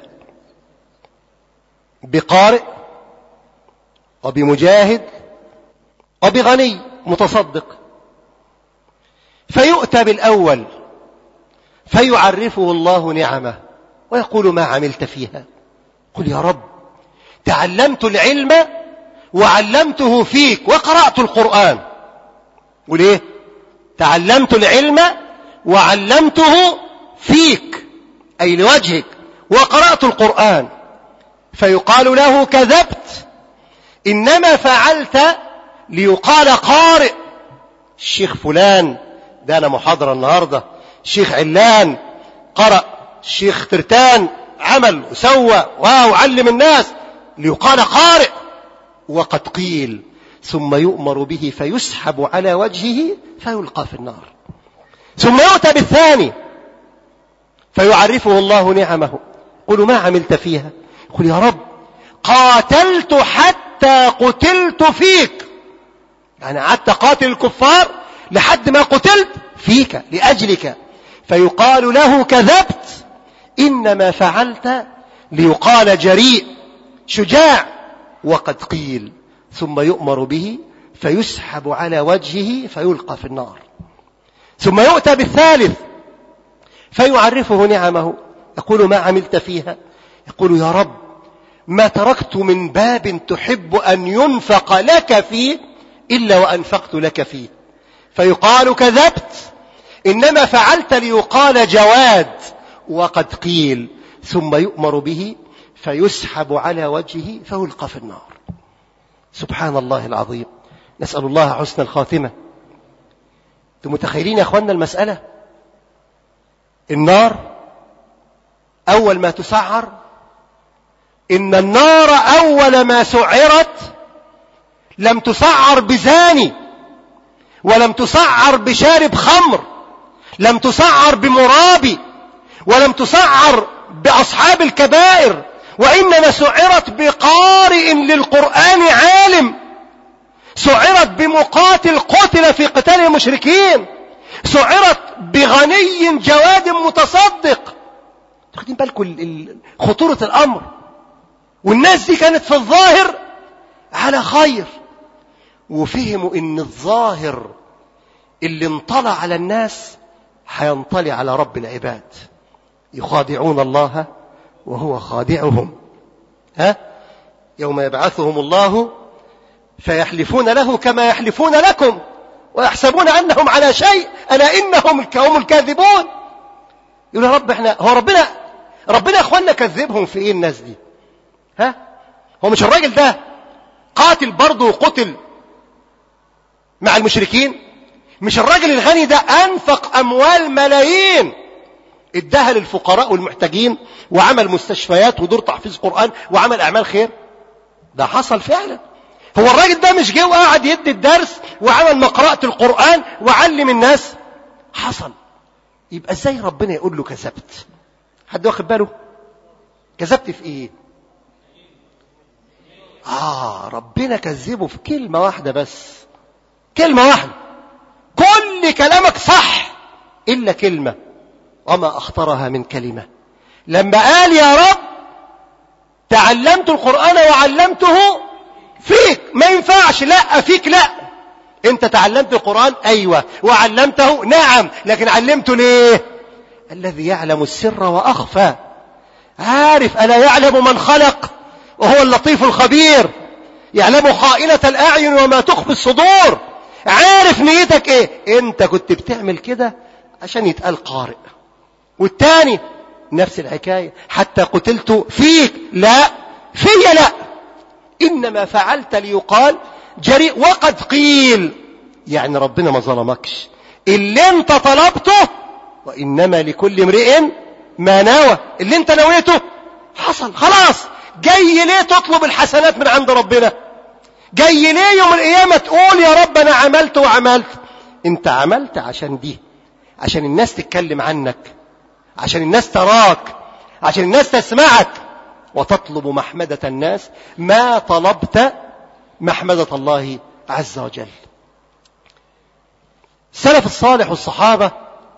بقارئ وبمجاهد وبغني متصدق فيؤتى بالأول فيعرفه الله نعمه ويقول ما عملت فيها قل يا رب تعلمت العلم وعلمته فيك وقرأت القرآن وليه تعلمت العلم وعلمته فيك أي لوجهك وقرأت القرآن فيقال له كذبت إنما فعلت ليقال قارئ الشيخ فلان ده أنا محاضرة النهاردة الشيخ علان قرأ الشيخ ترتان عمل وسوى وعلم الناس ليقال قارئ وقد قيل ثم يؤمر به فيسحب على وجهه فيلقى في النار ثم يؤتى بالثاني فيعرفه الله نعمه قل ما عملت فيها قل يا رب قاتلت حتى قتلت فيك يعني قعدت قاتل الكفار لحد ما قتلت فيك لأجلك فيقال له كذبت إنما فعلت ليقال جريء شجاع وقد قيل ثم يؤمر به فيسحب على وجهه فيلقى في النار ثم يؤتى بالثالث فيعرفه نعمه يقول ما عملت فيها يقول يا رب ما تركت من باب تحب أن ينفق لك فيه إلا وأنفقت لك فيه فيقال كذبت إنما فعلت ليقال جواد وقد قيل ثم يؤمر به فيسحب على وجهه فيلقى في النار سبحان الله العظيم نسأل الله حسن الخاتمة انتم متخيلين يا اخوانا المسألة النار أول ما تسعر إن النار أول ما سعرت لم تسعر بزاني ولم تسعر بشارب خمر لم تسعر بمرابي ولم تسعر بأصحاب الكبائر وإنما سعرت بقارئ للقرآن عالم سعرت بمقاتل قتل في قتال المشركين سعرت بغني جواد متصدق تاخدين بالكم خطورة الأمر والناس دي كانت في الظاهر على خير وفهموا ان الظاهر اللي انطلع على الناس هينطلع على رب العباد يخادعون الله وهو خادعهم ها يوم يبعثهم الله فيحلفون له كما يحلفون لكم ويحسبون أنهم على شيء ألا إنهم هم الكاذبون يقول يا رب احنا هو ربنا ربنا يا اخوانا كذبهم في ايه الناس دي ها هو مش الراجل ده قاتل برضه وقتل مع المشركين مش الراجل الغني ده أنفق أموال ملايين اداها للفقراء والمحتاجين وعمل مستشفيات ودور تحفيظ قرآن وعمل أعمال خير ده حصل فعلا هو الراجل ده مش جه وقعد يدي الدرس وعمل مقرأة القرآن وعلم الناس حصل يبقى ازاي ربنا يقول له كذبت حد واخد باله كذبت في ايه اه ربنا كذبه في كلمة واحدة بس كلمة واحدة كل كلامك صح إلا كلمة وما أخطرها من كلمة لما قال يا رب تعلمت القرآن وعلمته فيك ما ينفعش لا فيك لا انت تعلمت القرآن ايوه وعلمته نعم لكن علمته ليه الذي يعلم السر واخفى عارف الا يعلم من خلق وهو اللطيف الخبير يعلم خائنة الاعين وما تخفي الصدور عارف نيتك ايه انت كنت بتعمل كده عشان يتقال قارئ والتاني نفس الحكاية حتى قتلت فيك لا في لا إنما فعلت ليقال جريء وقد قيل يعني ربنا ما ظلمكش اللي انت طلبته وإنما لكل امرئ ما نوى اللي انت نويته حصل خلاص جاي ليه تطلب الحسنات من عند ربنا جاي ليه يوم القيامة تقول يا رب أنا عملت وعملت انت عملت عشان دي عشان الناس تتكلم عنك عشان الناس تراك عشان الناس تسمعك وتطلب محمدة الناس ما طلبت محمدة الله عز وجل السلف الصالح والصحابة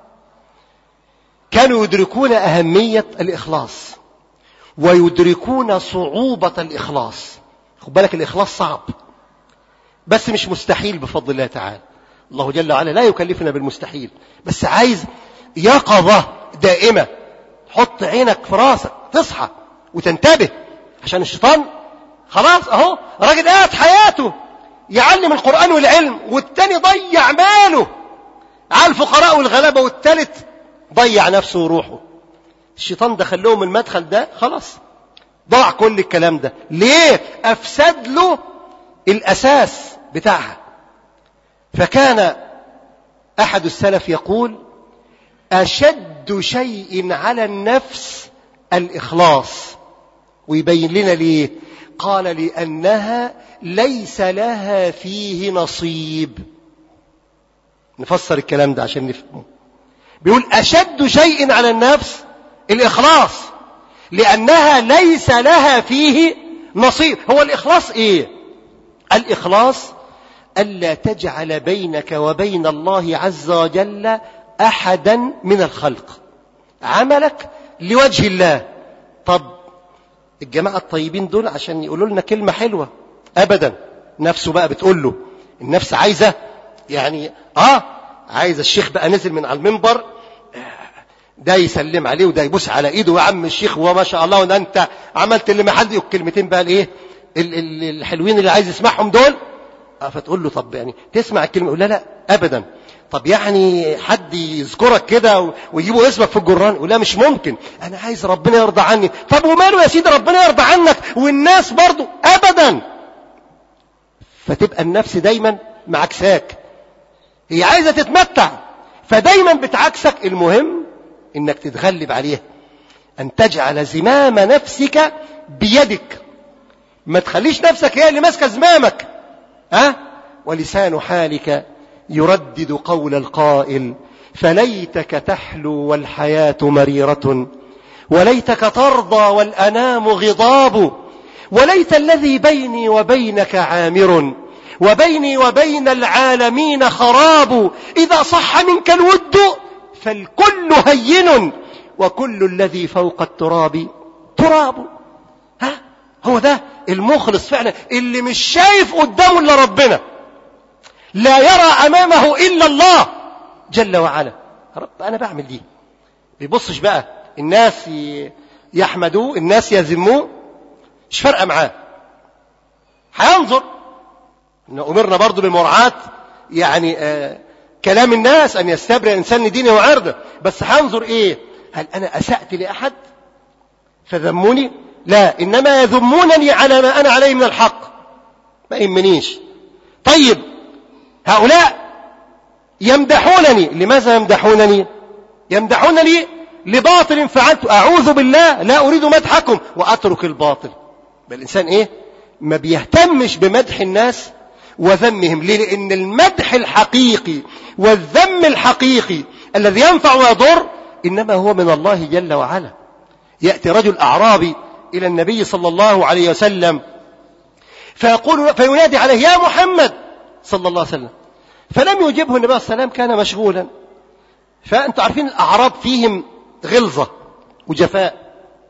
كانوا يدركون أهمية الإخلاص ويدركون صعوبة الإخلاص خد بالك الإخلاص صعب بس مش مستحيل بفضل الله تعالى الله جل وعلا لا يكلفنا بالمستحيل بس عايز يقظة دائمة حط عينك في راسك تصحى وتنتبه عشان الشيطان خلاص اهو راجل قاعد حياته يعلم القرآن والعلم والتاني ضيع ماله على الفقراء والغلابة والتالت ضيع نفسه وروحه الشيطان دخل لهم المدخل ده خلاص ضاع كل الكلام ده ليه افسد له الأساس بتاعها فكان أحد السلف يقول أشد شيء على النفس الإخلاص ويبين لنا ليه قال لأنها ليس لها فيه نصيب نفسر الكلام ده عشان نفهمه بيقول أشد شيء على النفس الإخلاص لأنها ليس لها فيه نصيب هو الإخلاص إيه الإخلاص ألا تجعل بينك وبين الله عز وجل أحدا من الخلق عملك لوجه الله طب الجماعة الطيبين دول عشان يقولوا لنا كلمة حلوة أبدا نفسه بقى بتقول له النفس عايزة يعني آه عايز الشيخ بقى نزل من على المنبر ده يسلم عليه وده يبوس على ايده يا عم الشيخ وما شاء الله وده انت عملت اللي ما حد الكلمتين بقى الايه الحلوين اللي عايز يسمعهم دول فتقول له طب يعني تسمع الكلمه يقول لا لا ابدا طب يعني حد يذكرك كده ويجيبوا اسمك في الجران يقول لا مش ممكن انا عايز ربنا يرضى عني طب وماله يا سيدي ربنا يرضى عنك والناس برضو ابدا فتبقى النفس دايما معكساك هي عايزه تتمتع فدايما بتعكسك المهم انك تتغلب عليها ان تجعل زمام نفسك بيدك ما تخليش نفسك هي اللي ماسكه زمامك ها ولسان حالك يردد قول القائل فليتك تحلو والحياة مريرة وليتك ترضى والأنام غضاب وليت الذي بيني وبينك عامر وبيني وبين العالمين خراب إذا صح منك الود فالكل هين وكل الذي فوق التراب تراب ها هو ده المخلص فعلا اللي مش شايف قدامه الا ربنا لا يرى امامه الا الله جل وعلا رب انا بعمل دي بيبصش بقى الناس يحمدوه الناس يذموه مش فارقه معاه هينظر امرنا برضو بمراعاه يعني آه كلام الناس ان يستبرئ انسان دينه وعرضه بس هنظر ايه هل انا اسات لاحد فذموني لا إنما يذمونني على ما أنا عليه من الحق ما يهمنيش طيب هؤلاء يمدحونني لماذا يمدحونني يمدحونني لباطل فعلت أعوذ بالله لا أريد مدحكم وأترك الباطل بل الإنسان إيه ما بيهتمش بمدح الناس وذمهم ليه لأن المدح الحقيقي والذم الحقيقي الذي ينفع ويضر إنما هو من الله جل وعلا يأتي رجل أعرابي إلى النبي صلى الله عليه وسلم فيقول فينادي عليه يا محمد صلى الله عليه وسلم فلم يجبه النبي صلى الله عليه وسلم كان مشغولا فأنتم عارفين الأعراب فيهم غلظة وجفاء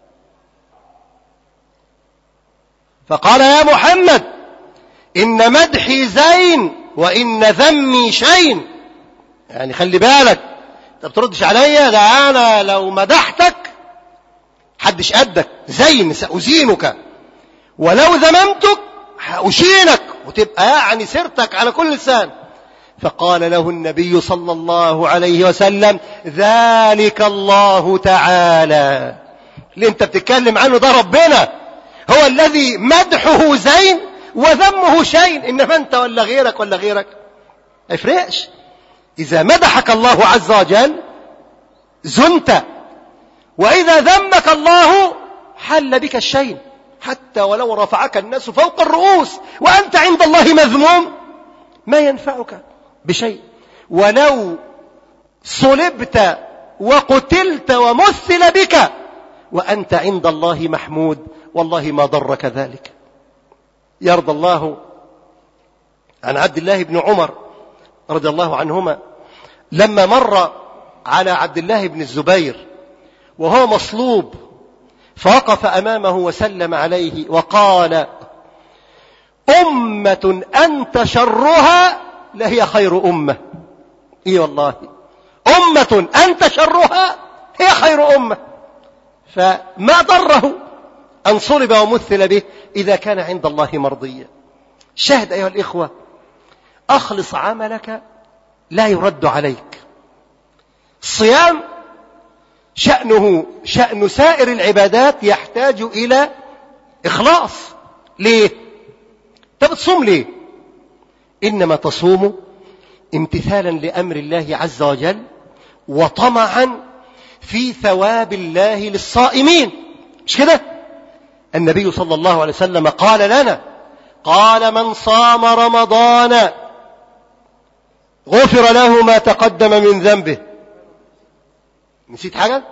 فقال يا محمد إن مدحي زين وإن ذمي شين يعني خلي بالك انت بتردش عليا ده أنا لو مدحتك حدش قدك زين سأزينك ولو ذممتك هأشينك وتبقى يعني سيرتك على كل لسان فقال له النبي صلى الله عليه وسلم ذلك الله تعالى اللي انت بتتكلم عنه ده ربنا هو الذي مدحه زين وذمه شين انما انت ولا غيرك ولا غيرك افرقش اذا مدحك الله عز وجل زنت وإذا ذمك الله حل بك الشين حتى ولو رفعك الناس فوق الرؤوس وأنت عند الله مذموم ما ينفعك بشيء ولو صلبت وقتلت ومثل بك وأنت عند الله محمود والله ما ضرك ذلك يرضى الله عن عبد الله بن عمر رضي الله عنهما لما مر على عبد الله بن الزبير وهو مصلوب فوقف أمامه وسلم عليه وقال أمة أنت شرها لهي خير أمة إي والله أمة أنت شرها هي خير أمة فما ضره أن صلب ومثل به إذا كان عند الله مرضيا شاهد أيها الإخوة أخلص عملك لا يرد عليك الصيام شأنه شأن سائر العبادات يحتاج إلى إخلاص ليه انت بتصوم ليه إنما تصوم امتثالا لأمر الله عز وجل وطمعا في ثواب الله للصائمين مش كده النبي صلى الله عليه وسلم قال لنا قال من صام رمضان غفر له ما تقدم من ذنبه نسيت حاجة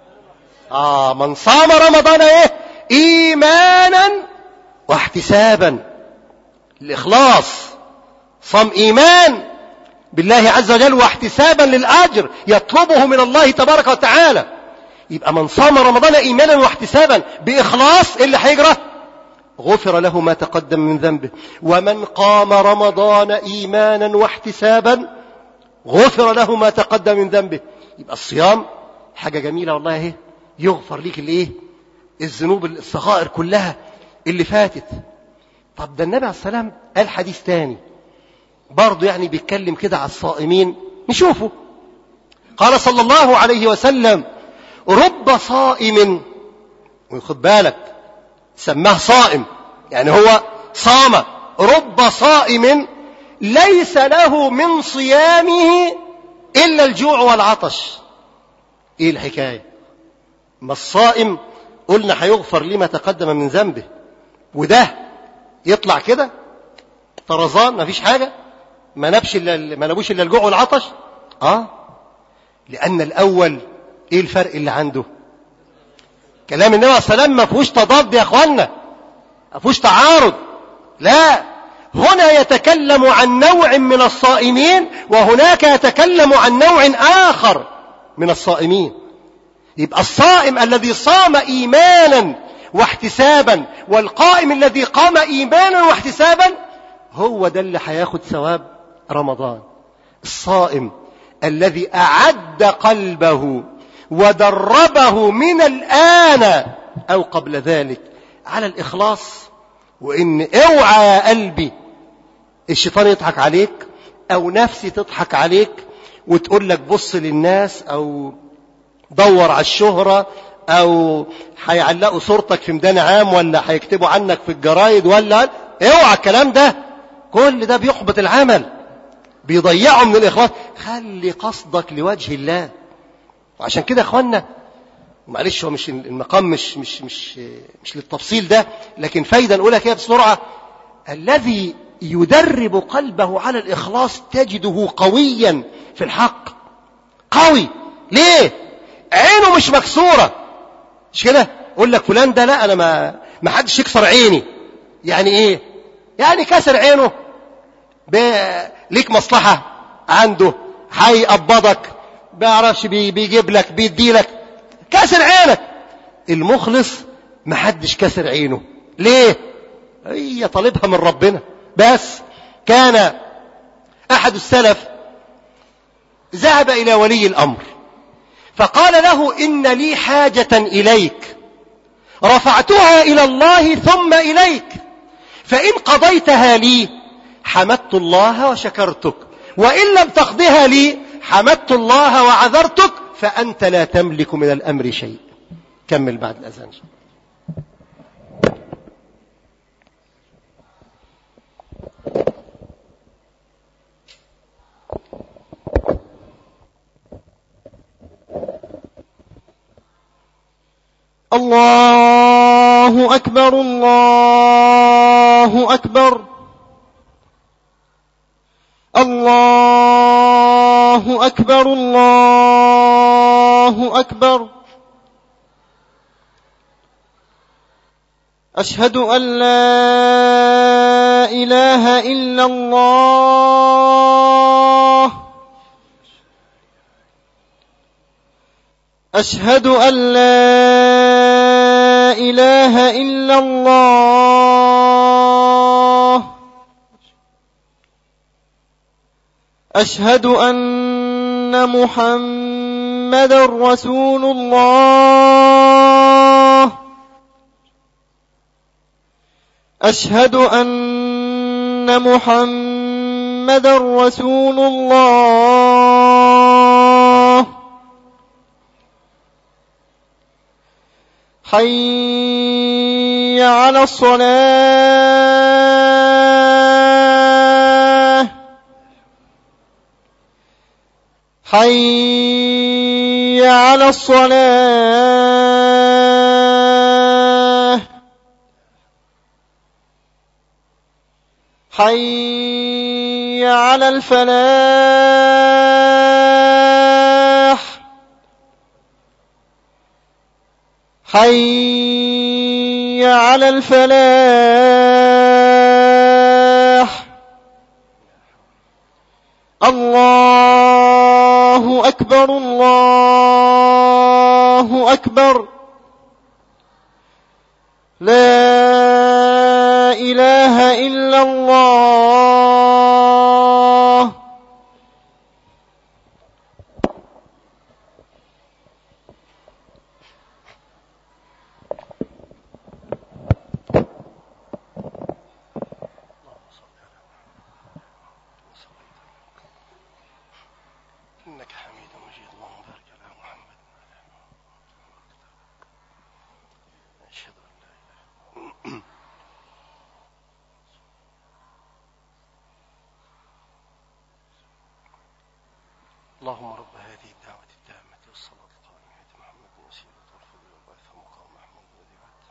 آه من صام رمضان ايه ايمانا واحتسابا الاخلاص صام ايمان بالله عز وجل واحتسابا للاجر يطلبه من الله تبارك وتعالى يبقى من صام رمضان ايمانا واحتسابا باخلاص إيه اللي هيجرى غفر له ما تقدم من ذنبه ومن قام رمضان ايمانا واحتسابا غفر له ما تقدم من ذنبه يبقى الصيام حاجه جميله والله اهي يغفر ليك الايه الذنوب الصغائر كلها اللي فاتت طب ده النبي عليه السلام قال حديث تاني برضه يعني بيتكلم كده على الصائمين نشوفه قال صلى الله عليه وسلم رب صائم وخد بالك سماه صائم يعني هو صام رب صائم ليس له من صيامه إلا الجوع والعطش إيه الحكاية ما الصائم قلنا هيغفر لي ما تقدم من ذنبه وده يطلع كده طرزان ما فيش حاجة ما نبش إلا ما نبوش إلا الجوع والعطش آه لأن الأول إيه الفرق اللي عنده كلام النبي عليه الصلاة والسلام ما فيهوش تضاد يا أخوانا ما فيهوش تعارض لا هنا يتكلم عن نوع من الصائمين وهناك يتكلم عن نوع آخر من الصائمين يبقى الصائم الذي صام إيمانا واحتسابا والقائم الذي قام إيمانا واحتسابا هو ده اللي هياخد ثواب رمضان الصائم الذي أعد قلبه ودربه من الآن أو قبل ذلك على الإخلاص وإن اوعى يا قلبي الشيطان يضحك عليك أو نفسي تضحك عليك وتقول لك بص للناس أو دور على الشهرة أو هيعلقوا صورتك في ميدان عام ولا هيكتبوا عنك في الجرايد ولا اوعى الكلام ده كل ده بيحبط العمل بيضيعه من الإخلاص خلي قصدك لوجه الله وعشان كده يا اخوانا معلش هو مش المقام مش مش مش مش للتفصيل ده لكن فايدة نقولها كده بسرعة الذي يدرب قلبه على الإخلاص تجده قويا في الحق قوي ليه عينه مش مكسورة مش كده يقول لك فلان ده لا أنا ما ما حدش يكسر عيني يعني إيه يعني كسر عينه ليك مصلحة عنده هيقبضك بيعرفش بيجيب لك بيدي لك كسر عينك المخلص محدش كسر عينه ليه هي طالبها من ربنا بس كان أحد السلف ذهب إلى ولي الأمر فقال له إن لي حاجة إليك رفعتها إلى الله ثم إليك فإن قضيتها لي حمدت الله وشكرتك وإن لم تقضها لي حمدت الله وعذرتك فأنت لا تملك من الأمر شيء كمل بعد الأذان الله أكبر الله أكبر الله أكبر الله أكبر أشهد أن لا إله إلا الله أشهد أن لا إله إلا الله أشهد أن محمد رسول الله أشهد أن محمد رسول الله حي على الصلاة حي على الصلاة حي على الفلاح حي على الفلاح الله أكبر الله أكبر لا إله إلا الله إنك حميد مجيد اللهم بارك على محمد وعلى آل محمد. أشهد أن لا إله اللهم رب هذه الدعوة التامة والصلاة القائمة محمد وسيلة والفضل والبعث مقام محمود وذبات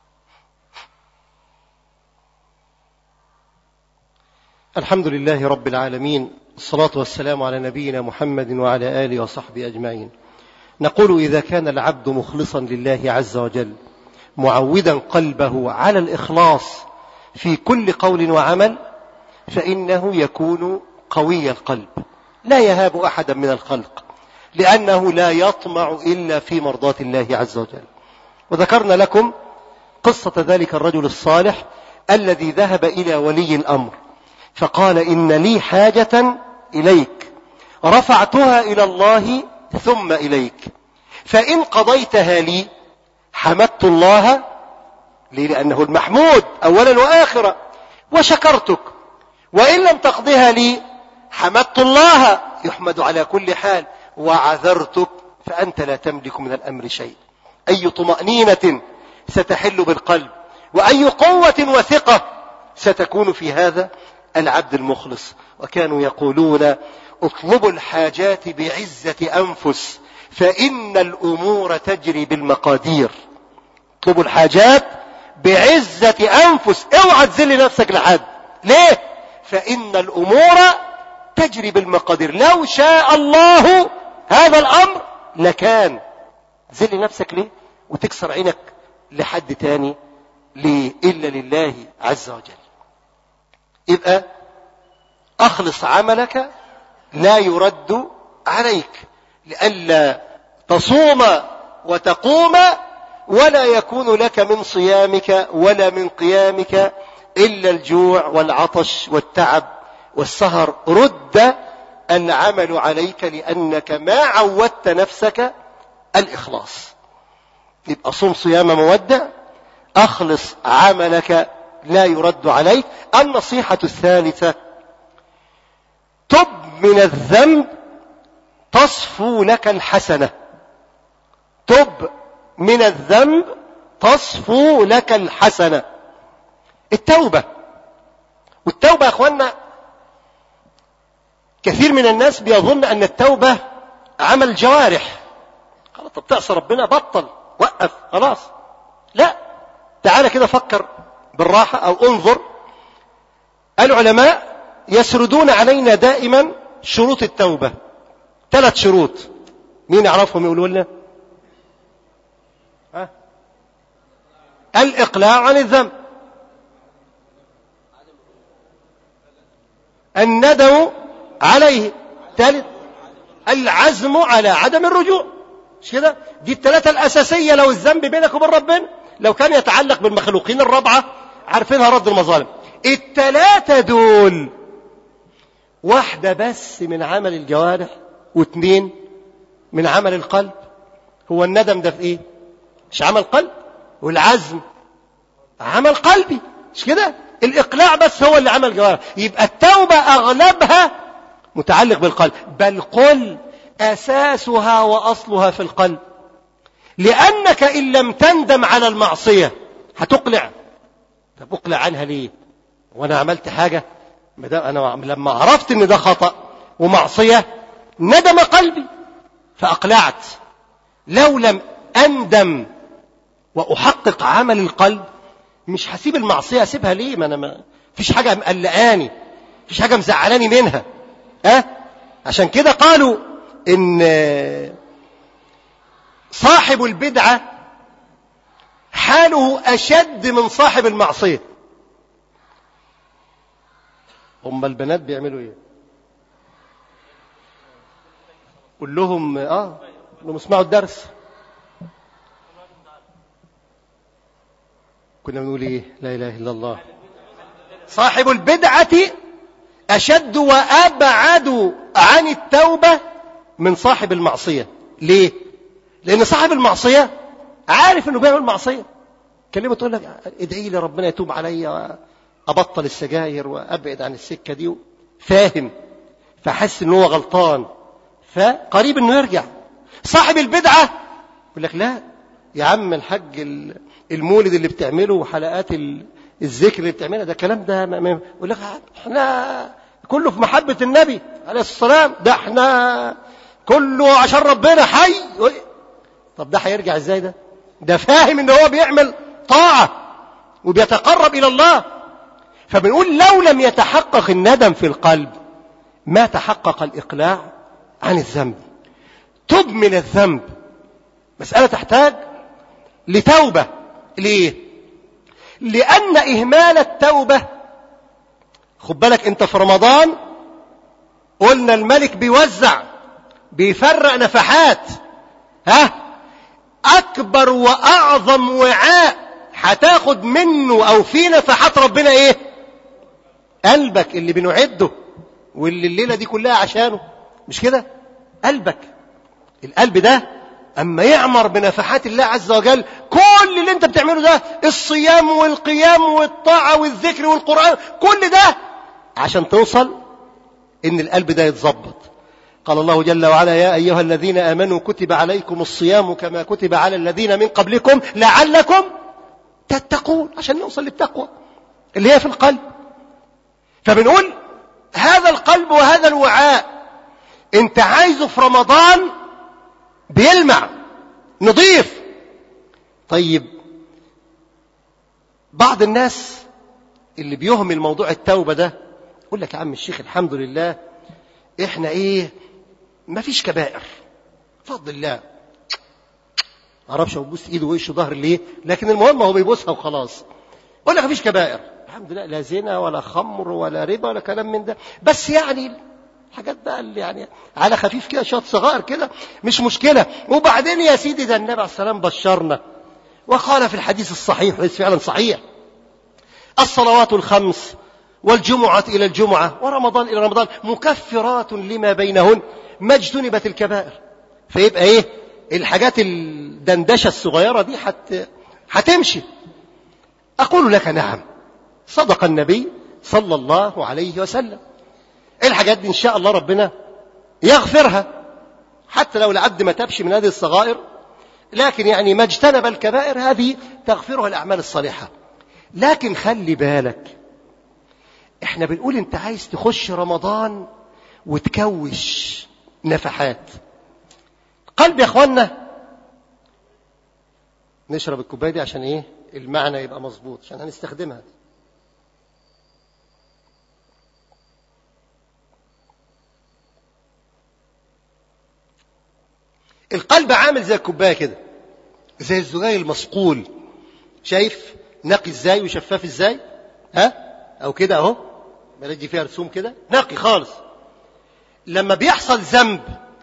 الحمد لله رب العالمين الصلاة والسلام على نبينا محمد وعلى آله وصحبه أجمعين نقول إذا كان العبد مخلصا لله عز وجل معودا قلبه على الإخلاص في كل قول وعمل فإنه يكون قوي القلب لا يهاب أحدا من الخلق لأنه لا يطمع إلا في مرضاة الله عز وجل وذكرنا لكم قصة ذلك الرجل الصالح الذي ذهب إلى ولي الأمر فقال إن لي حاجة إليك رفعتها إلى الله ثم إليك فإن قضيتها لي حمدت الله لي لأنه المحمود أولا وآخرا وشكرتك وإن لم تقضها لي حمدت الله يحمد على كل حال وعذرتك فأنت لا تملك من الأمر شيء أي طمأنينة ستحل بالقلب وأي قوة وثقة ستكون في هذا العبد المخلص وكانوا يقولون اطلبوا الحاجات بعزة أنفس فإن الأمور تجري بالمقادير اطلبوا الحاجات بعزة أنفس اوعى تذل نفسك لحد ليه فإن الأمور تجري بالمقادير لو شاء الله هذا الأمر لكان ذل نفسك ليه وتكسر عينك لحد تاني ليه إلا لله عز وجل يبقى أخلص عملك لا يرد عليك لئلا تصوم وتقوم ولا يكون لك من صيامك ولا من قيامك إلا الجوع والعطش والتعب والسهر رد العمل عليك لأنك ما عودت نفسك الإخلاص يبقى صوم صيام مودع أخلص عملك لا يرد عليك النصيحة الثالثة تب من الذنب تصفو لك الحسنة تب من الذنب تصفو لك الحسنة التوبة والتوبة يا أخوانا كثير من الناس بيظن أن التوبة عمل جوارح خلاص طب تعصى ربنا بطل وقف خلاص لا تعال كده فكر بالراحة أو انظر العلماء يسردون علينا دائما شروط التوبة ثلاث شروط مين يعرفهم يقولوا لنا ها؟ الإقلاع عن الذنب الندم عليه ثالث العزم على عدم الرجوع مش كده دي الثلاثة الأساسية لو الذنب بينك وبين ربنا لو كان يتعلق بالمخلوقين الرابعة عارفينها رد المظالم الثلاثة دول واحدة بس من عمل الجوارح واثنين من عمل القلب هو الندم ده في ايه مش عمل قلب والعزم عمل قلبي مش كده الإقلاع بس هو اللي عمل جوارح يبقى التوبة أغلبها متعلق بالقلب بل قل أساسها وأصلها في القلب لأنك إن لم تندم على المعصية هتقلع طب اقلع عنها ليه وانا عملت حاجة ما ده انا لما عرفت ان ده خطأ ومعصية ندم قلبي فاقلعت لو لم اندم واحقق عمل القلب مش هسيب المعصية اسيبها ليه ما انا ما فيش حاجة مقلقاني فيش حاجة مزعلاني منها ها أه؟ عشان كده قالوا ان صاحب البدعة حاله أشد من صاحب المعصية هم البنات بيعملوا ايه قول لهم اه انهم اسمعوا الدرس كنا بنقول ايه لا اله الا الله صاحب البدعة أشد وأبعد عن التوبة من صاحب المعصية ليه؟ لأن صاحب المعصية عارف أنه بيعمل معصية كلمة تقول لك ادعي لي ربنا يتوب عليا أبطل السجاير وأبعد عن السكة دي فاهم فحس أنه هو غلطان فقريب أنه يرجع صاحب البدعة يقول لك لا يا عم الحج المولد اللي بتعمله وحلقات الذكر اللي بتعملها ده كلام ده يقول لك احنا كله في محبة النبي عليه الصلاة والسلام ده احنا كله عشان ربنا حي طب ده هيرجع ازاي ده ده فاهم ان هو بيعمل طاعة وبيتقرب الى الله فبنقول لو لم يتحقق الندم في القلب ما تحقق الإقلاع عن الذنب تب من الذنب مسألة تحتاج لتوبة ليه لأن إهمال التوبة خد بالك أنت في رمضان قلنا الملك بيوزع بيفرق نفحات ها أكبر وأعظم وعاء هتاخد منه أو في نفحات ربنا إيه قلبك اللي بنعده واللي الليلة دي كلها عشانه مش كده قلبك القلب ده أما يعمر بنفحات الله عز وجل كل اللي انت بتعمله ده الصيام والقيام والطاعة والذكر والقرآن كل ده عشان توصل ان القلب ده يتظبط قال الله جل وعلا يا أيها الذين آمنوا كتب عليكم الصيام كما كتب على الذين من قبلكم لعلكم تتقون عشان نوصل للتقوى اللي هي في القلب فبنقول هذا القلب وهذا الوعاء انت عايزه في رمضان بيلمع نضيف طيب بعض الناس اللي بيهمل موضوع التوبة ده يقول لك يا عم الشيخ الحمد لله احنا ايه ما فيش كبائر فضل الله معرفش هو بيبوس ايده وشه ظهر ليه لكن المهم هو بيبوسها وخلاص يقول لك ما فيش كبائر الحمد لله لا زنا ولا خمر ولا ربا ولا كلام من ده بس يعني حاجات بقى اللي يعني على خفيف كده شويه صغار كده مش مشكله وبعدين يا سيدي ده النبي عليه السلام بشرنا وقال في الحديث الصحيح وليس فعلا صحيح الصلوات الخمس والجمعة إلى الجمعة ورمضان إلى رمضان مكفرات لما بينهن ما اجتنبت الكبائر فيبقى إيه الحاجات الدندشة الصغيرة دي حت هتمشي أقول لك نعم صدق النبي صلى الله عليه وسلم الحاجات دي إن شاء الله ربنا يغفرها حتى لو العبد ما تبش من هذه الصغائر لكن يعني ما اجتنب الكبائر هذه تغفرها الأعمال الصالحة لكن خلي بالك احنا بنقول انت عايز تخش رمضان وتكوش نفحات قلب يا اخوانا نشرب الكوبايه دي عشان ايه المعنى يبقى مظبوط عشان هنستخدمها القلب عامل زي الكوبايه كده زي الزجاج المصقول شايف نقي ازاي وشفاف ازاي ها او كده اهو بلاش دي فيها رسوم كده نقي خالص لما بيحصل ذنب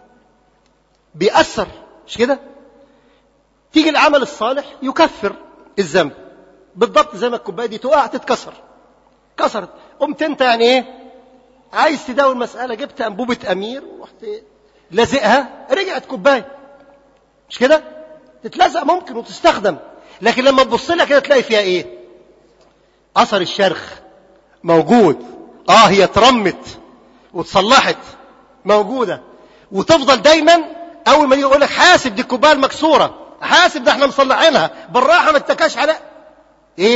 بيأثر مش كده تيجي العمل الصالح يكفر الذنب بالضبط زي ما الكوبايه دي تقع تتكسر كسرت قمت انت يعني ايه عايز تداوي المساله جبت انبوبه امير ورحت لازقها رجعت كوبايه مش كده تتلزق ممكن وتستخدم لكن لما تبص لها كده تلاقي فيها ايه اثر الشرخ موجود اه هي اترمت واتصلحت موجودة وتفضل دايما اول ما يجي يقول لك حاسب دي الكوبايه المكسوره حاسب ده احنا مصلحينها بالراحه ما اتكاش على ايه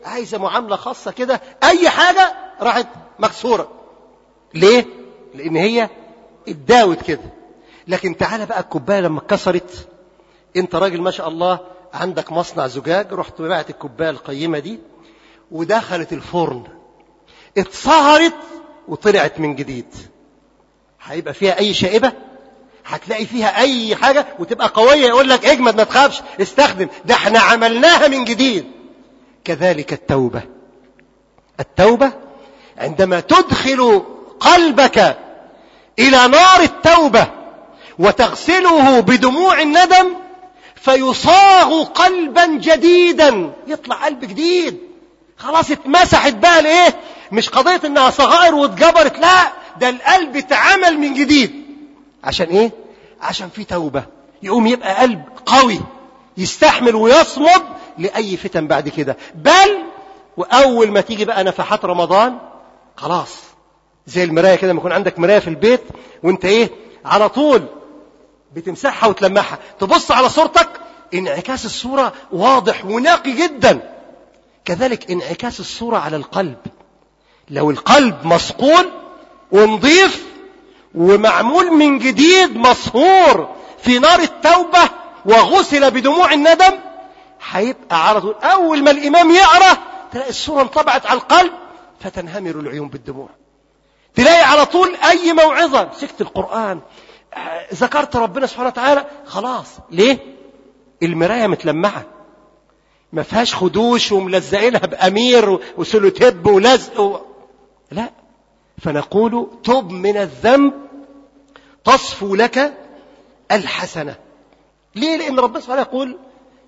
عايزة معاملة خاصة كده أي حاجة راحت مكسورة ليه؟ لأن هي اتداوت كده لكن تعالى بقى الكوباية لما اتكسرت انت راجل ما شاء الله عندك مصنع زجاج رحت بعت الكوباية القيمة دي ودخلت الفرن اتصهرت وطلعت من جديد هيبقى فيها أي شائبة هتلاقي فيها أي حاجة وتبقى قوية يقول لك اجمد ما تخافش استخدم ده احنا عملناها من جديد كذلك التوبة التوبة عندما تدخل قلبك إلى نار التوبة وتغسله بدموع الندم فيصاغ قلبا جديدا يطلع قلب جديد خلاص اتمسحت بقى لايه مش قضية انها صغائر واتجبرت لا ده القلب اتعمل من جديد عشان ايه عشان في توبة يقوم يبقى قلب قوي يستحمل ويصمد لأي فتن بعد كده بل وأول ما تيجي بقى نفحات رمضان خلاص زي المراية كده لما يكون عندك مراية في البيت وانت ايه على طول بتمسحها وتلمعها تبص على صورتك انعكاس الصورة واضح ونقي جدا كذلك انعكاس الصورة على القلب لو القلب مصقول ونضيف ومعمول من جديد مصهور في نار التوبة وغسل بدموع الندم هيبقى على طول أول ما الإمام يقرأ تلاقي الصورة انطبعت على القلب فتنهمر العيون بالدموع تلاقي على طول أي موعظة مسكت القرآن ذكرت ربنا سبحانه وتعالى خلاص ليه المراية متلمعة ما فيهاش خدوش وملزقينها بأمير وسلوتيب ولزق و... لا فنقول تب من الذنب تصفو لك الحسنة ليه لأن ربنا سبحانه يقول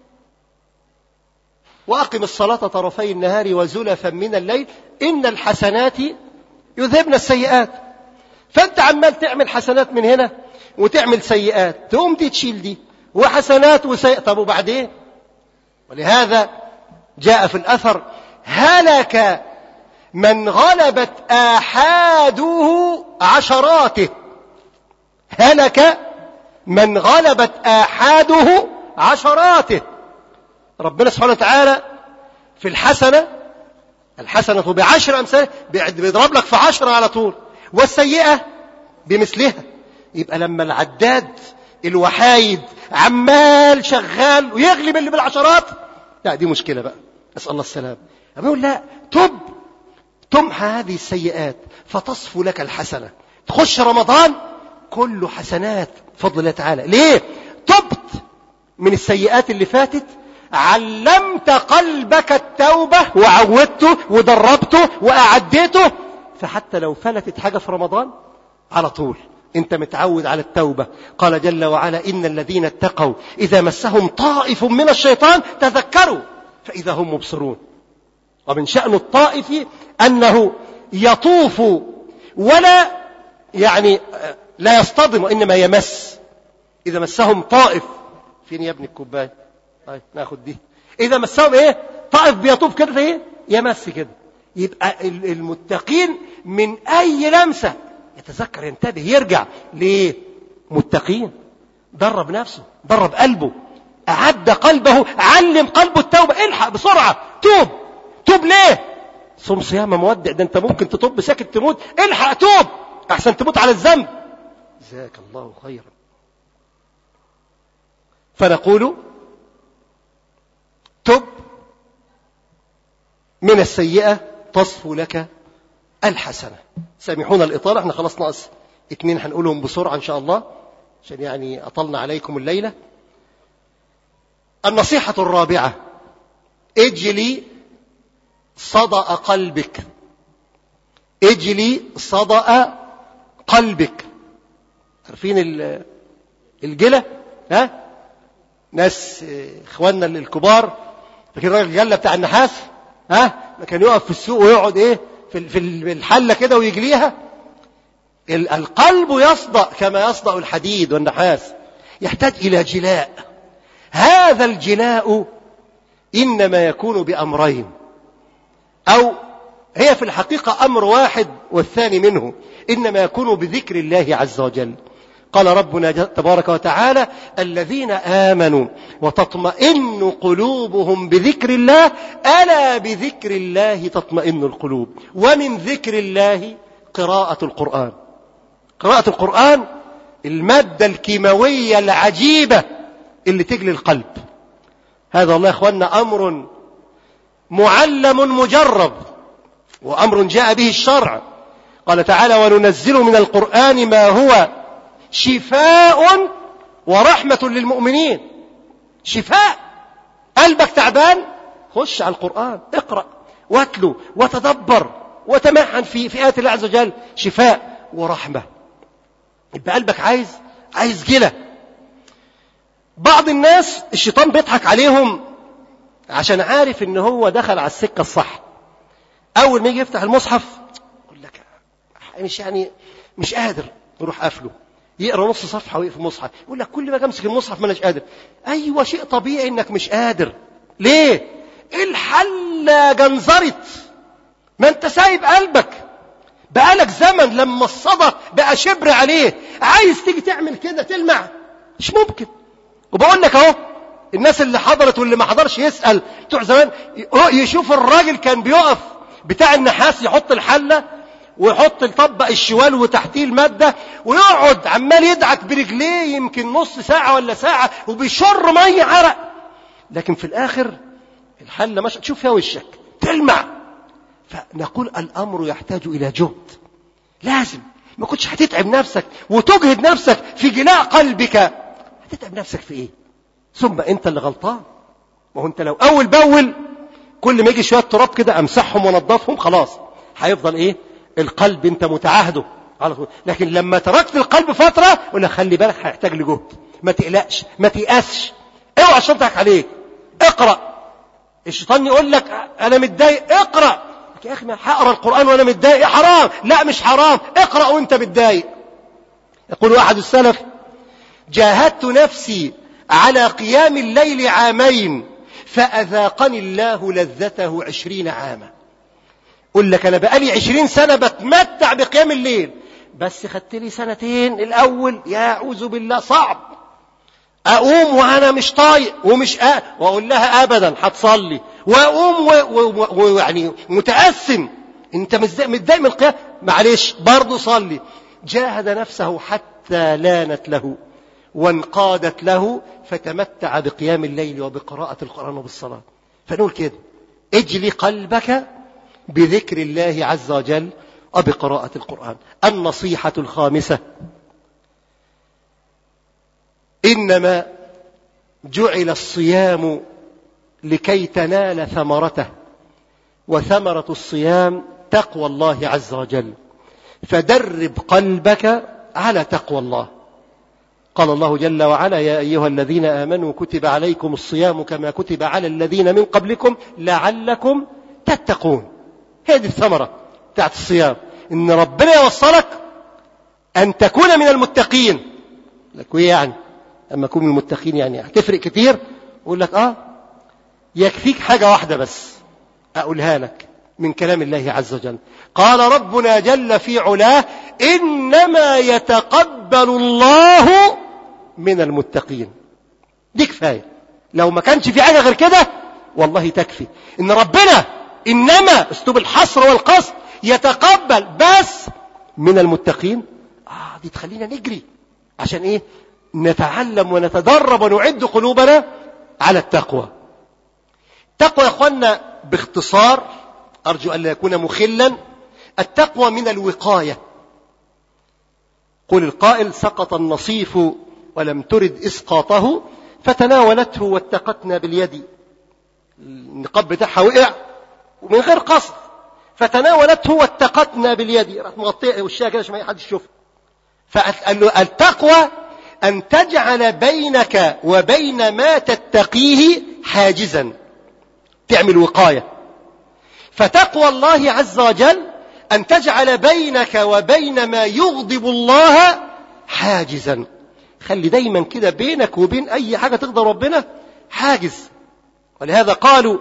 وأقم الصلاة طرفي النهار وزلفا من الليل إن الحسنات يذهبن السيئات فأنت عمال تعمل حسنات من هنا وتعمل سيئات تقوم دي تشيل دي وحسنات وسيئات طب وبعدين ولهذا جاء في الأثر هلك من غلبت آحاده عشراته هلك من غلبت آحاده عشراته ربنا سبحانه وتعالى في الحسنة الحسنة بعشر أمثال بيضرب لك في عشرة على طول والسيئة بمثلها يبقى لما العداد الوحايد عمال شغال ويغلب اللي بالعشرات لا دي مشكلة بقى نسأل الله السلام يقول لا تب تمحى هذه السيئات فتصفو لك الحسنة تخش رمضان كله حسنات بفضل الله تعالى ليه تبت من السيئات اللي فاتت علمت قلبك التوبة وعودته ودربته وأعديته فحتى لو فلتت حاجة في رمضان على طول انت متعود على التوبة قال جل وعلا إن الذين اتقوا إذا مسهم طائف من الشيطان تذكروا فإذا هم مبصرون ومن شأن الطائف أنه يطوف ولا يعني لا يصطدم وإنما يمس إذا مسهم طائف فين يا ابن الكوباية طيب ناخد دي إذا مسهم إيه طائف بيطوف كده إيه يمس كده يبقى المتقين من أي لمسة يتذكر ينتبه يرجع ليه متقين درب نفسه درب قلبه أعد قلبه علم قلبه التوبة الحق بسرعة توب توب ليه صوم صيام مودع ده انت ممكن تطب ساكت تموت الحق توب احسن تموت على الذنب جزاك الله خيرا فنقول تب من السيئة تصفو لك الحسنة سامحونا الإطالة احنا خلاص ناقص اتنين هنقولهم بسرعة إن شاء الله عشان يعني أطلنا عليكم الليلة النصيحة الرابعة اجلي صدأ قلبك اجلي صدأ قلبك عارفين الجلة ها ناس اخواننا الكبار فاكرين الراجل الجلة بتاع النحاس ها كان يقف في السوق ويقعد ايه في في الحله كده ويجليها القلب يصدأ كما يصدأ الحديد والنحاس يحتاج إلى جلاء هذا الجلاء إنما يكون بأمرين أو هي في الحقيقة أمر واحد والثاني منه إنما يكون بذكر الله عز وجل قال ربنا تبارك وتعالى الذين آمنوا وتطمئن قلوبهم بذكر الله ألا بذكر الله تطمئن القلوب ومن ذكر الله قراءة القرآن قراءة القرآن المادة الكيماوية العجيبة اللي تجلي القلب هذا الله يا اخوانا أمر معلم مجرب وأمر جاء به الشرع قال تعالى وننزل من القرآن ما هو شفاء ورحمة للمؤمنين شفاء قلبك تعبان خش على القرآن اقرأ واتلو وتدبر وتمحن في في آيات الله عز وجل شفاء ورحمة يبقى قلبك عايز عايز جلة بعض الناس الشيطان بيضحك عليهم عشان عارف ان هو دخل على السكة الصح اول ما يجي يفتح المصحف يقول لك مش يعني مش قادر يروح قافله يقرا نص صفحه ويقفل المصحف يقول لك كل ما امسك المصحف ما اناش قادر ايوه شيء طبيعي انك مش قادر ليه الحله جنزرت ما انت سايب قلبك بقالك زمن لما الصدى بقى شبر عليه عايز تيجي تعمل كده تلمع مش ممكن وبقول لك اهو الناس اللي حضرت واللي ما حضرش يسأل بتوع زمان يشوف الراجل كان بيقف بتاع النحاس يحط الحلة ويحط يطبق الشوال وتحتيه المادة ويقعد عمال يدعك برجليه يمكن نص ساعة ولا ساعة وبيشر مية عرق لكن في الآخر الحلة مش تشوف فيها وشك تلمع فنقول الأمر يحتاج إلى جهد لازم ما كنتش هتتعب نفسك وتجهد نفسك في جلاء قلبك هتتعب نفسك في ايه ثم انت اللي غلطان ما هو انت لو اول باول كل ما يجي شويه تراب كده امسحهم وانضفهم خلاص هيفضل ايه القلب انت متعاهده على طول لكن لما تركت القلب فتره ولا خلي بالك هيحتاج لجهد ما تقلقش ما تيأسش اوعى عشان تضحك عليك اقرا الشيطان يقول لك انا متضايق اقرا يا اخي ما هقرا القران وانا متضايق حرام لا مش حرام اقرا وانت متضايق يقول احد السلف جاهدت نفسي على قيام الليل عامين فأذاقني الله لذته عشرين عاما قل لك أنا بقالي عشرين سنة بتمتع بقيام الليل بس خدت لي سنتين الأول يا أعوذ بالله صعب أقوم وأنا مش طايق ومش أ... وأقول لها أبدا هتصلي وأقوم ويعني و... و... متأثم أنت متضايق من القيام معلش برضه صلي جاهد نفسه حتى لانت له وانقادت له فتمتع بقيام الليل وبقراءة القرآن وبالصلاة فنقول كده اجلي قلبك بذكر الله عز وجل وبقراءة القرآن النصيحة الخامسة إنما جعل الصيام لكي تنال ثمرته وثمرة الصيام تقوى الله عز وجل فدرب قلبك على تقوى الله قال الله جل وعلا يا أيها الذين آمنوا كتب عليكم الصيام كما كتب على الذين من قبلكم لعلكم تتقون هذه الثمرة بتاعت الصيام إن ربنا يوصلك أن تكون من المتقين لك وإيه يعني أما أكون من المتقين يعني هتفرق كتير أقول لك آه يكفيك حاجة واحدة بس أقولها لك من كلام الله عز وجل قال ربنا جل في علاه إنما يتقبل الله من المتقين دي كفاية لو ما كانش في حاجة غير كده والله تكفي إن ربنا إنما اسلوب الحصر والقصد يتقبل بس من المتقين آه دي تخلينا نجري عشان إيه نتعلم ونتدرب ونعد قلوبنا على التقوى التقوى يا أخوانا باختصار أرجو أن لا يكون مخلا التقوى من الوقاية قل القائل سقط النصيف ولم ترد إسقاطه فتناولته واتقتنا باليد النقاب بتاعها وقع ومن غير قصد فتناولته واتقتنا باليد راح مغطيه وشها كده عشان ما حد يشوفها فالتقوى أن تجعل بينك وبين ما تتقيه حاجزا تعمل وقاية فتقوى الله عز وجل أن تجعل بينك وبين ما يغضب الله حاجزا خلي دايما كده بينك وبين أي حاجة تغضب ربنا حاجز ولهذا قالوا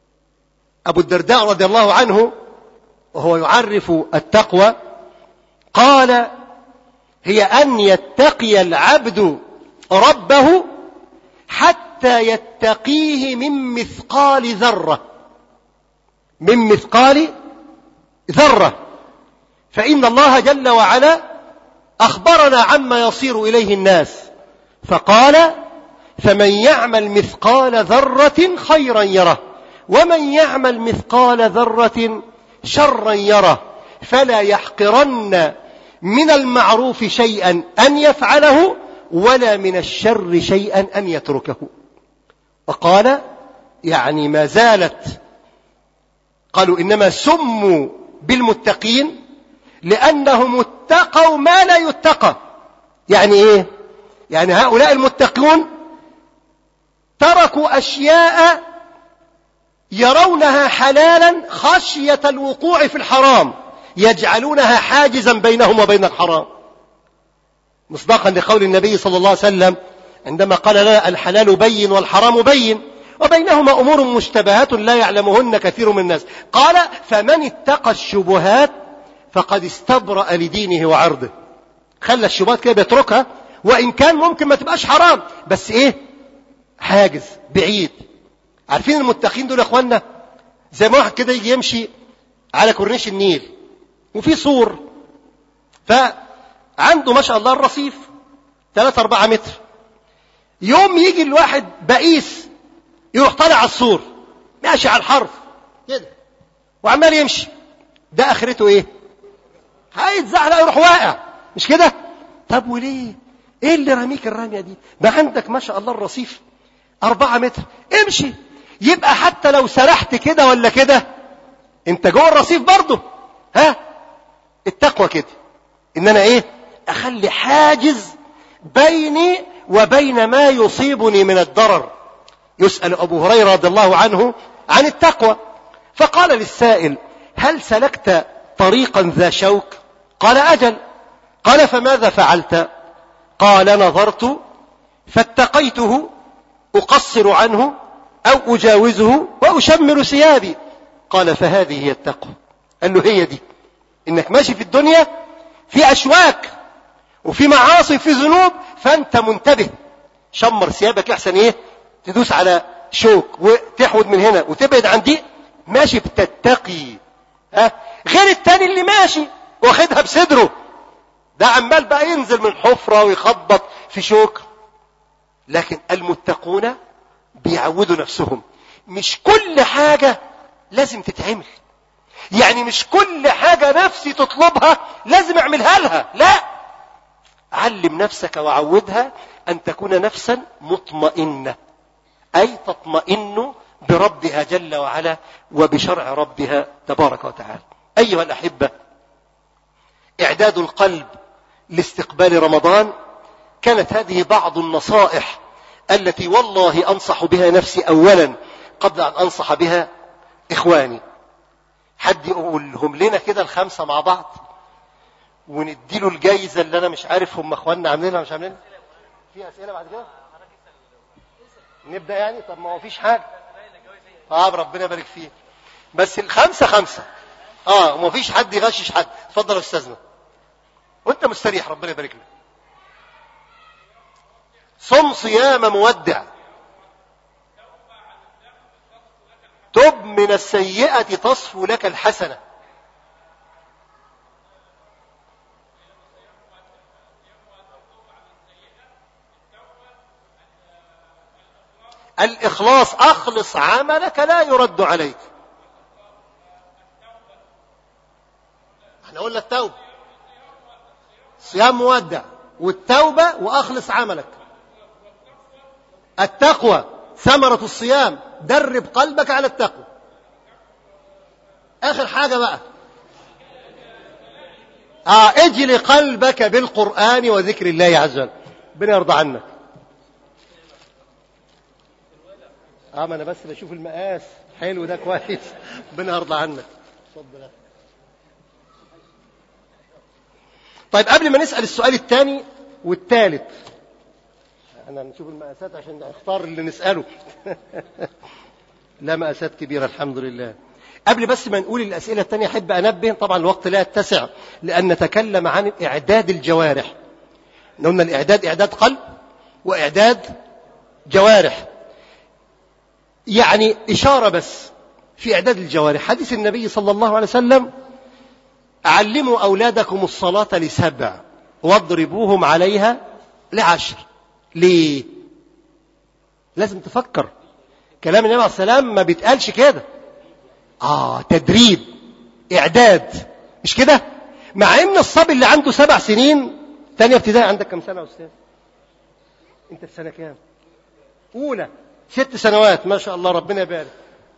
أبو الدرداء رضي الله عنه وهو يعرف التقوى قال هي أن يتقي العبد ربه حتى يتقيه من مثقال ذرة من مثقال ذرة فإن الله جل وعلا أخبرنا عما يصير إليه الناس فقال فمن يعمل مثقال ذرة خيرا يره ومن يعمل مثقال ذرة شرا يره فلا يحقرن من المعروف شيئا أن يفعله ولا من الشر شيئا أن يتركه وقال يعني ما زالت قالوا إنما سموا بالمتقين لأنهم اتقوا ما لا يتقى يعني إيه يعني هؤلاء المتقون تركوا أشياء يرونها حلالا خشية الوقوع في الحرام يجعلونها حاجزا بينهم وبين الحرام مصداقا لقول النبي صلى الله عليه وسلم عندما قال لا الحلال بين والحرام بين وبينهما أمور مشتبهات لا يعلمهن كثير من الناس قال فمن اتقى الشبهات فقد استبرأ لدينه وعرضه خلى الشبهات كده بيتركها وإن كان ممكن ما تبقاش حرام بس إيه حاجز بعيد عارفين المتقين دول يا اخوانا زي ما واحد كده يجي يمشي على كورنيش النيل وفي سور فعنده ما شاء الله الرصيف 3 4 متر يوم يجي الواحد بقيس يروح طالع على السور ماشي على الحرف كده وعمال يمشي ده اخرته ايه هيتزحلق يروح واقع مش كده طب وليه ايه اللي رميك الرميه دي ما عندك ما شاء الله الرصيف أربعة متر امشي يبقى حتى لو سرحت كده ولا كده انت جوه الرصيف برضه ها التقوى كده ان انا ايه اخلي حاجز بيني وبين ما يصيبني من الضرر يسأل أبو هريرة رضي الله عنه عن التقوى فقال للسائل هل سلكت طريقا ذا شوك قال أجل قال فماذا فعلت قال نظرت فاتقيته أقصر عنه أو أجاوزه وأشمر ثيابي قال فهذه هي التقوى قال له هي دي إنك ماشي في الدنيا في أشواك وفي معاصي في ذنوب فأنت منتبه شمر ثيابك أحسن إيه تدوس على شوك وتحود من هنا وتبعد عن دي ماشي بتتقي ها غير التاني اللي ماشي واخدها بصدره ده عمال بقى ينزل من حفرة ويخبط في شوك لكن المتقون بيعودوا نفسهم مش كل حاجة لازم تتعمل يعني مش كل حاجة نفسي تطلبها لازم اعملها لها لا علم نفسك وعودها أن تكون نفسا مطمئنة أي تطمئن بربها جل وعلا وبشرع ربها تبارك وتعالى أيها الأحبة إعداد القلب لاستقبال رمضان كانت هذه بعض النصائح التي والله أنصح بها نفسي أولا قبل أن أنصح بها إخواني حد يقولهم لنا كده الخمسة مع بعض ونديله الجايزة اللي أنا مش عارف هم أخواننا عاملينها مش عاملينها في أسئلة بعد كده نبدأ يعني طب ما هو فيش حاجة طب ربنا يبارك فيه بس الخمسة خمسة اه وما فيش حد يغشش حد اتفضل يا استاذنا وانت مستريح ربنا يبارك لك صم صيام مودع تب من السيئة تصفو لك الحسنة الإخلاص أخلص عملك لا يرد عليك احنا قلنا التوبة صيام مودع والتوبة وأخلص عملك التقوى ثمرة الصيام درب قلبك على التقوى آخر حاجة بقى آه اجل قلبك بالقرآن وذكر الله عز وجل ربنا يرضى عنك اه ما انا بس بشوف المقاس حلو ده كويس ربنا يرضى عنك اتفضل طيب قبل ما نسأل السؤال الثاني والثالث احنا نشوف المقاسات عشان نختار اللي نسأله لا مقاسات كبيرة الحمد لله قبل بس ما نقول الأسئلة التانية أحب أنبه طبعا الوقت لا يتسع لأن نتكلم عن إعداد الجوارح قلنا الإعداد إعداد قلب وإعداد جوارح يعني إشارة بس في إعداد الجوارح حديث النبي صلى الله عليه وسلم علموا أولادكم الصلاة لسبع واضربوهم عليها لعشر ليه لازم تفكر كلام النبي عليه السلام ما بيتقالش كده آه تدريب إعداد مش كده مع إن الصبي اللي عنده سبع سنين تانية ابتدائي عندك كم سنة يا أستاذ أنت في سنة كام أولى ست سنوات ما شاء الله ربنا يبارك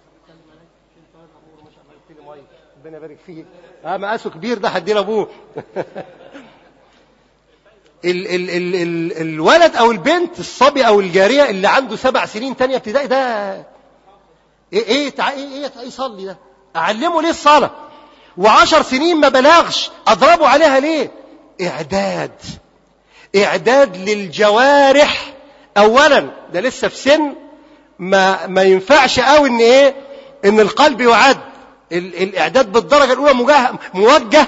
ربنا يبارك فيه اه مقاسه كبير ده هدي ابوه ال ال ال ال الولد او البنت الصبي او الجاريه اللي عنده سبع سنين تانية ابتدائي ده ايه ايه تع... ايه ايه يصلي ده اعلمه ليه الصلاه وعشر سنين ما بلغش اضربه عليها ليه اعداد اعداد للجوارح اولا ده لسه في سن ما ما ينفعش قوي ان ايه ان القلب يعد ال الاعداد بالدرجه الاولى موجه موجه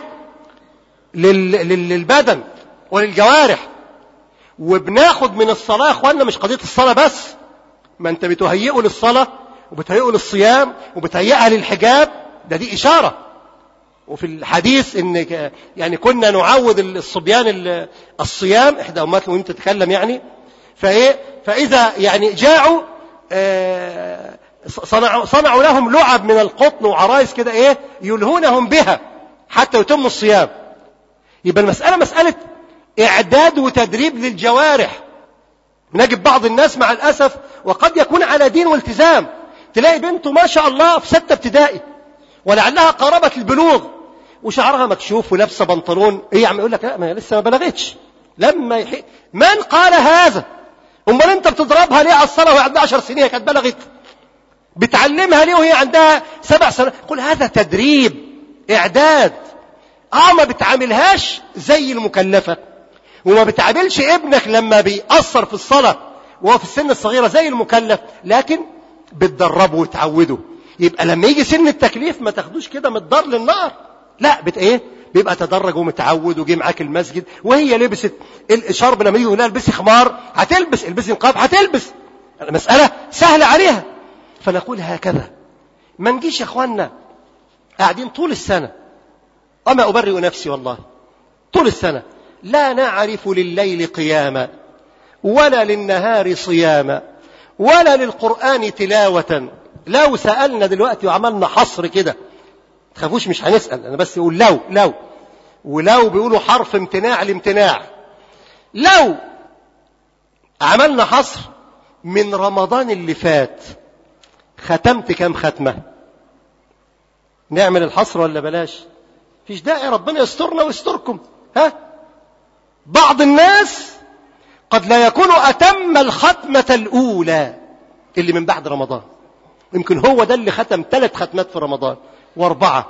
لل لل للبدن وللجوارح وبناخد من الصلاه يا اخوانا مش قضيه الصلاه بس ما انت بتهيئه للصلاه وبتهيئه للصيام وبتهيئها للحجاب ده دي اشاره وفي الحديث ان يعني كنا نعود الصبيان الصيام احدى امهات وانت تتكلم يعني فايه فاذا يعني جاعوا آه صنعوا, صنعوا لهم لعب من القطن وعرايس كده ايه يلهونهم بها حتى يتموا الصيام يبقى المسألة مسألة إعداد وتدريب للجوارح نجد بعض الناس مع الأسف وقد يكون على دين والتزام تلاقي بنته ما شاء الله في ستة ابتدائي ولعلها قربت البلوغ وشعرها مكشوف ولابسه بنطلون ايه عم يقول لك لا ما هي لسه ما بلغتش لما يحي... من قال هذا امال انت بتضربها ليه على الصلاه وهي عندها 10 سنين كانت بلغت بتعلمها ليه وهي عندها سبع سنوات قل هذا تدريب اعداد اه ما بتعاملهاش زي المكلفه وما بتعاملش ابنك لما بيأثر في الصلاه وهو في السن الصغيره زي المكلف لكن بتدربه وتعوده يبقى لما يجي سن التكليف ما تاخدوش كده من الدار للنار لا بت ايه بيبقى تدرج ومتعود وجي معاك المسجد وهي لبست الشرب لما يجي يقول لها البسي خمار هتلبس البسي نقاب هتلبس المسألة سهلة عليها فنقول هكذا ما نجيش يا اخوانا قاعدين طول السنة وما أبرئ نفسي والله طول السنة لا نعرف لليل قياما ولا للنهار صياما ولا للقرآن تلاوة لو سألنا دلوقتي وعملنا حصر كده تخافوش مش هنسأل أنا بس يقول لو لو ولو بيقولوا حرف امتناع الامتناع لو عملنا حصر من رمضان اللي فات ختمت كام ختمة نعمل الحصر ولا بلاش فيش داعي ربنا يسترنا ويستركم ها بعض الناس قد لا يكون أتم الختمة الأولى اللي من بعد رمضان يمكن هو ده اللي ختم ثلاث ختمات في رمضان واربعة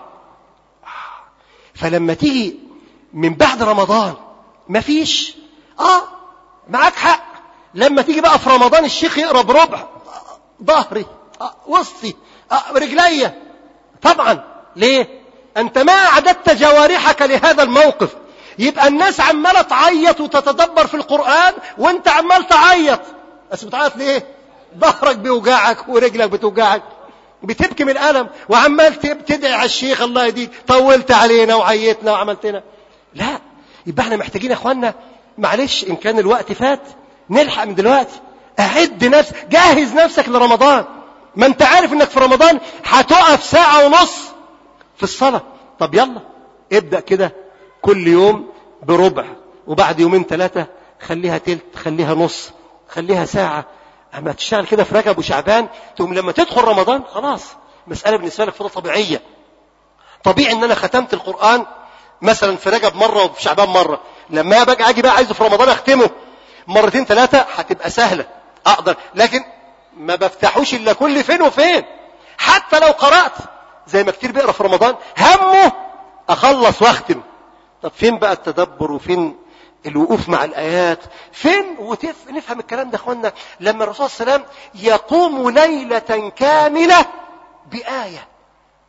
فلما تيجي من بعد رمضان مفيش اه معاك حق لما تيجي بقى في رمضان الشيخ يقرا بربع ظهري آه وسطي آه رجليا طبعا ليه انت ما اعددت جوارحك لهذا الموقف يبقى الناس عماله تعيط وتتدبر في القران وانت عمال تعيط بس بتعيط ليه ظهرك بيوجعك ورجلك بتوجعك بتبكي من الألم وعمال تدعي على الشيخ الله يهديك طولت علينا وعيتنا وعملتنا لا يبقى احنا محتاجين يا اخوانا معلش ان كان الوقت فات نلحق من دلوقتي اعد نفسك جهز نفسك لرمضان ما انت عارف انك في رمضان هتقف ساعة ونص في الصلاة طب يلا ابدأ كده كل يوم بربع وبعد يومين ثلاثة خليها تلت خليها نص خليها ساعة اما تشتغل كده في رجب وشعبان تقوم لما تدخل رمضان خلاص مسألة بالنسبة لك فرصة طبيعية طبيعي ان انا ختمت القرآن مثلا في رجب مرة وفي شعبان مرة لما باجي اجي بقى عايزه في رمضان اختمه مرتين ثلاثة هتبقى سهلة اقدر لكن ما بفتحوش الا كل فين وفين حتى لو قرأت زي ما كتير بيقرا في رمضان همه اخلص واختم طب فين بقى التدبر وفين الوقوف مع الآيات فين ونفهم الكلام ده اخوانا لما الرسول صلى الله عليه وسلم يقوم ليلة كاملة بآية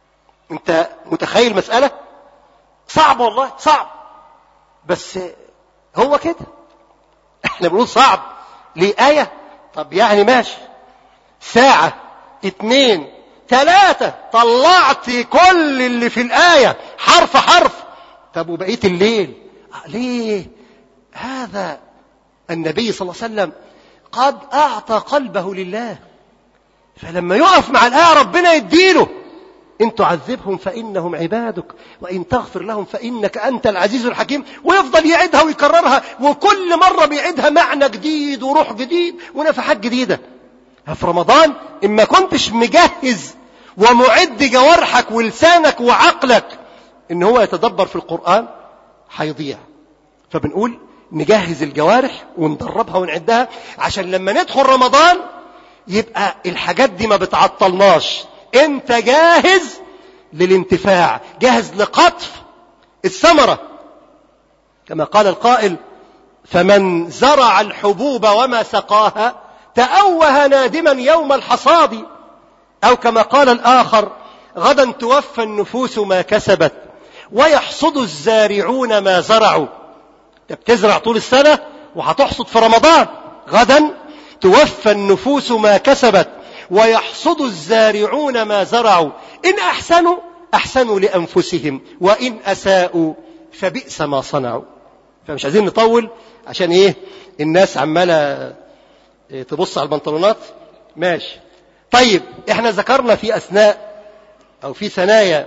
انت متخيل مسألة صعب والله صعب بس هو كده احنا بنقول صعب ليه آية طب يعني ماشي ساعة اتنين تلاتة طلعت كل اللي في الآية حرف حرف طب وبقية الليل ليه هذا النبي صلى الله عليه وسلم قد أعطى قلبه لله فلما يقف مع الآية ربنا يديله إن تعذبهم فإنهم عبادك وإن تغفر لهم فإنك أنت العزيز الحكيم ويفضل يعيدها ويكررها وكل مرة بيعيدها معنى جديد وروح جديد ونفحات جديدة في رمضان إما كنتش مجهز ومعد جوارحك ولسانك وعقلك إن هو يتدبر في القرآن هيضيع فبنقول نجهز الجوارح وندربها ونعدها عشان لما ندخل رمضان يبقى الحاجات دي ما بتعطلناش انت جاهز للانتفاع جاهز لقطف الثمرة كما قال القائل فمن زرع الحبوب وما سقاها تأوه نادما يوم الحصاد أو كما قال الآخر غدا توفى النفوس ما كسبت ويحصد الزارعون ما زرعوا انت بتزرع طول السنة وهتحصد في رمضان غدا توفى النفوس ما كسبت ويحصد الزارعون ما زرعوا إن أحسنوا أحسنوا لأنفسهم وإن أساءوا فبئس ما صنعوا فمش عايزين نطول عشان إيه الناس عمالة تبص على البنطلونات ماشي طيب احنا ذكرنا في أثناء أو في ثنايا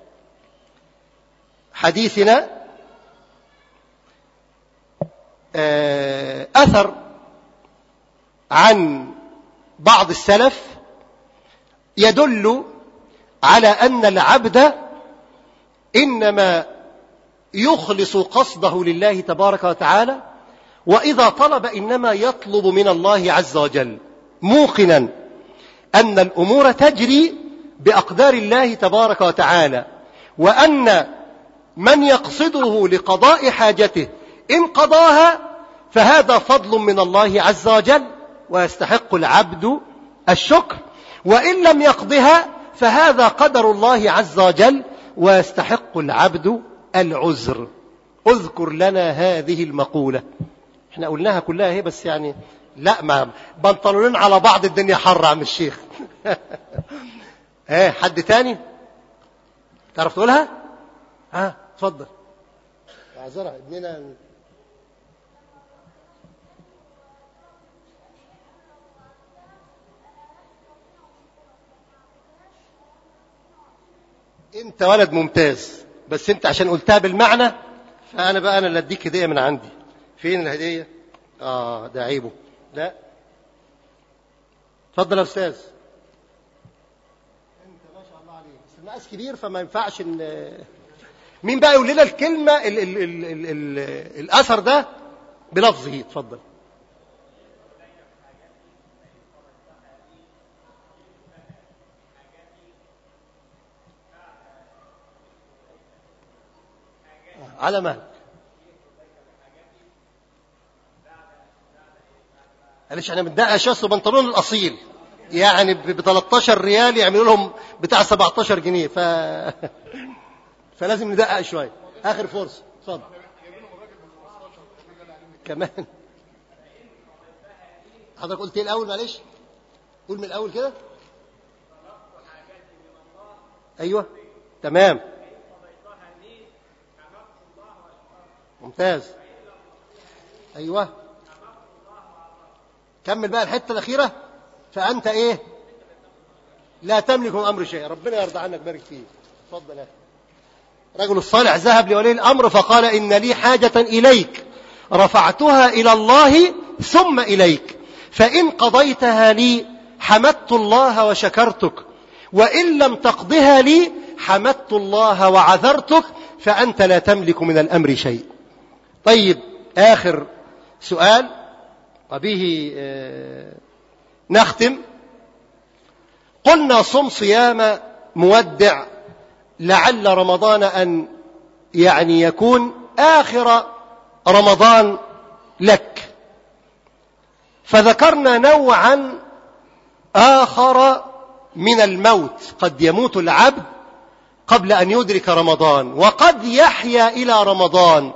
حديثنا أثر عن بعض السلف يدل على أن العبد إنما يخلص قصده لله تبارك وتعالى وإذا طلب إنما يطلب من الله عز وجل موقنا أن الأمور تجري بأقدار الله تبارك وتعالى وأن من يقصده لقضاء حاجته إن قضاها فهذا فضل من الله عز وجل ويستحق العبد الشكر وإن لم يقضها فهذا قدر الله عز وجل ويستحق العبد العذر اذكر لنا هذه المقولة احنا قلناها كلها هي بس يعني لا ما بنطلونين على بعض الدنيا حر عم الشيخ ايه حد تاني تعرف تقولها ها اتفضل اعذرها ادينا انت ولد ممتاز بس انت عشان قلتها بالمعنى فانا بقى انا اللي اديك هديه من عندي فين الهديه اه ده عيبه لا اتفضل يا استاذ انت ما شاء الله عليك بس المقاس كبير فما ينفعش ان مين بقى يقول لنا الكلمه ال ال ال ال ال الاثر ده بلفظه اتفضل على مهلك معلش احنا بندقش اصل بنطلون الاصيل يعني ب 13 ريال يعملوا لهم بتاع 17 جنيه ف فلازم ندقق شويه اخر فرصه اتفضل كمان حضرتك قلت ايه الاول معلش قول من الاول كده ايوه تمام ممتاز ايوه كمل بقى الحته الاخيره فانت ايه لا تملك من امر شيء ربنا يرضى عنك بارك فيه اتفضل يا رجل الصالح ذهب لولي الامر فقال ان لي حاجه اليك رفعتها الى الله ثم اليك فان قضيتها لي حمدت الله وشكرتك وان لم تقضها لي حمدت الله وعذرتك فانت لا تملك من الامر شيء طيب آخر سؤال وبه نختم قلنا صم صيام مودع لعل رمضان أن يعني يكون آخر رمضان لك فذكرنا نوعا آخر من الموت قد يموت العبد قبل أن يدرك رمضان وقد يحيا إلى رمضان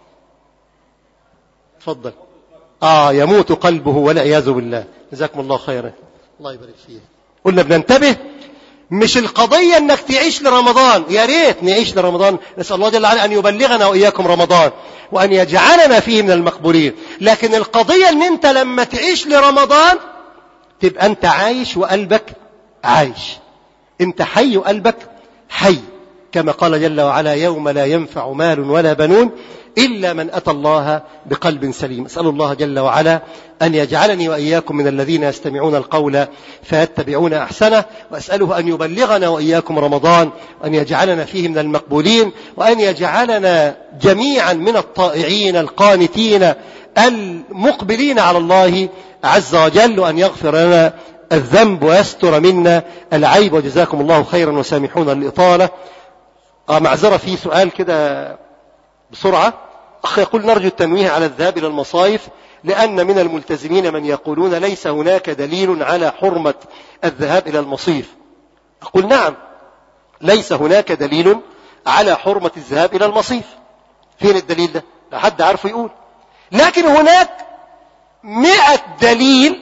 تفضل آه يموت قلبه والعياذ بالله جزاكم الله خيرا الله يبارك فيه قلنا بننتبه مش القضية انك تعيش لرمضان يا ريت نعيش لرمضان نسأل الله جل وعلا ان يبلغنا واياكم رمضان وان يجعلنا فيه من المقبولين لكن القضية ان انت لما تعيش لرمضان تبقى انت عايش وقلبك عايش انت حي وقلبك حي كما قال جل وعلا يوم لا ينفع مال ولا بنون إلا من أتى الله بقلب سليم أسأل الله جل وعلا أن يجعلني وإياكم من الذين يستمعون القول فيتبعون أحسنه وأسأله أن يبلغنا وإياكم رمضان وأن يجعلنا فيه من المقبولين وأن يجعلنا جميعا من الطائعين القانتين المقبلين على الله عز وجل وأن يغفر لنا الذنب ويستر منا العيب وجزاكم الله خيرا وسامحونا الإطالة آه معذرة في سؤال كده بسرعة أخ يقول نرجو التنويه على الذهاب إلى المصايف لأن من الملتزمين من يقولون ليس هناك دليل على حرمة الذهاب إلى المصيف أقول نعم ليس هناك دليل على حرمة الذهاب إلى المصيف فين الدليل ده لا حد عارفه يقول لكن هناك مئة دليل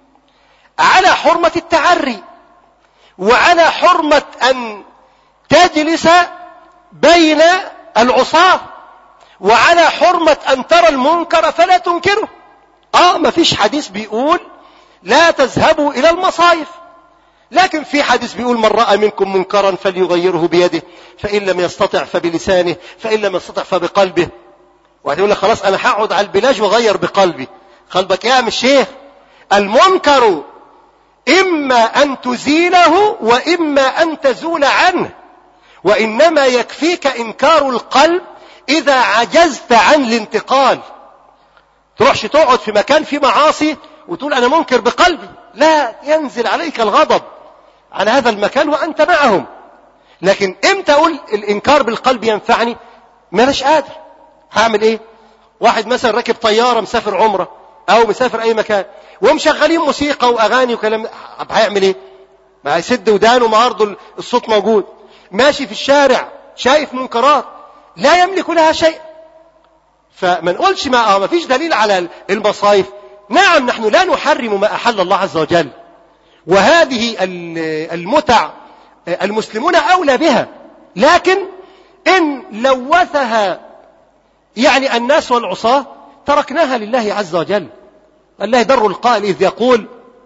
على حرمة التعري وعلى حرمة أن تجلس بين العصاة وعلى حرمة أن ترى المنكر فلا تنكره آه ما فيش حديث بيقول لا تذهبوا إلى المصايف لكن في حديث بيقول من رأى منكم منكرا فليغيره بيده فإن لم يستطع فبلسانه فإن لم يستطع فبقلبه واحد يقول لك خلاص أنا هقعد على البلاج وغير بقلبي قلبك يا عم الشيخ المنكر إما أن تزيله وإما أن تزول عنه وإنما يكفيك إنكار القلب إذا عجزت عن الانتقال تروحش تقعد في مكان فيه معاصي وتقول أنا منكر بقلبي لا ينزل عليك الغضب على هذا المكان وأنت معهم لكن امتى أقول الإنكار بالقلب ينفعني ما أناش قادر هعمل إيه واحد مثلا راكب طيارة مسافر عمرة أو مسافر أي مكان ومشغلين موسيقى وأغاني وكلام هيعمل إيه ما هيسد ودانه ما عرضه الصوت موجود ماشي في الشارع شايف منكرات لا يملك لها شيء فما نقولش ما, آه ما فيش دليل على المصايف نعم نحن لا نحرم ما أحل الله عز وجل وهذه المتع المسلمون أولى بها لكن إن لوثها يعني الناس والعصاة تركناها لله عز وجل الله در القائل إذ يقول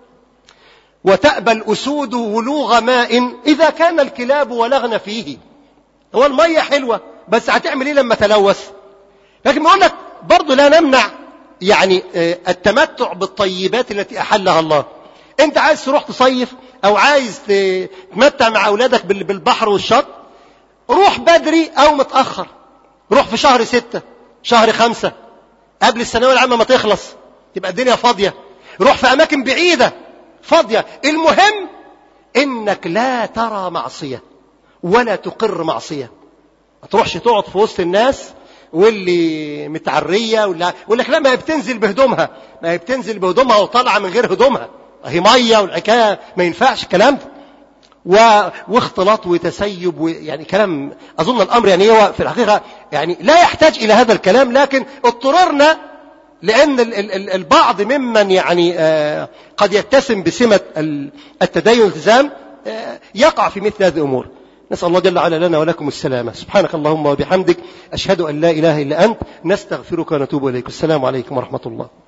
وتأبى الأسود ولوغ ماء إذا كان الكلاب ولغن فيه هو المية حلوة بس هتعمل إيه لما تلوث لكن بقول لك برضه لا نمنع يعني التمتع بالطيبات التي أحلها الله أنت عايز تروح تصيف أو عايز تتمتع مع أولادك بالبحر والشط روح بدري أو متأخر روح في شهر ستة شهر خمسة قبل الثانوية العامة ما تخلص تبقى الدنيا فاضية روح في أماكن بعيدة فاضية المهم إنك لا ترى معصية ولا تقر معصية ما تروحش تقعد في وسط الناس واللي متعرية ولا يقول لك لا ما هي بتنزل بهدومها ما هي بتنزل بهدومها وطالعة من غير هدومها هي مية والحكاية ما ينفعش الكلام ده و... واختلاط وتسيب و... يعني كلام أظن الأمر يعني هو في الحقيقة يعني لا يحتاج إلى هذا الكلام لكن اضطررنا لأن البعض ممن يعني قد يتسم بسمة التدين والالتزام يقع في مثل هذه الأمور نسأل الله جل وعلا لنا ولكم السلامة سبحانك اللهم وبحمدك أشهد أن لا إله إلا أنت نستغفرك ونتوب إليك السلام عليكم ورحمة الله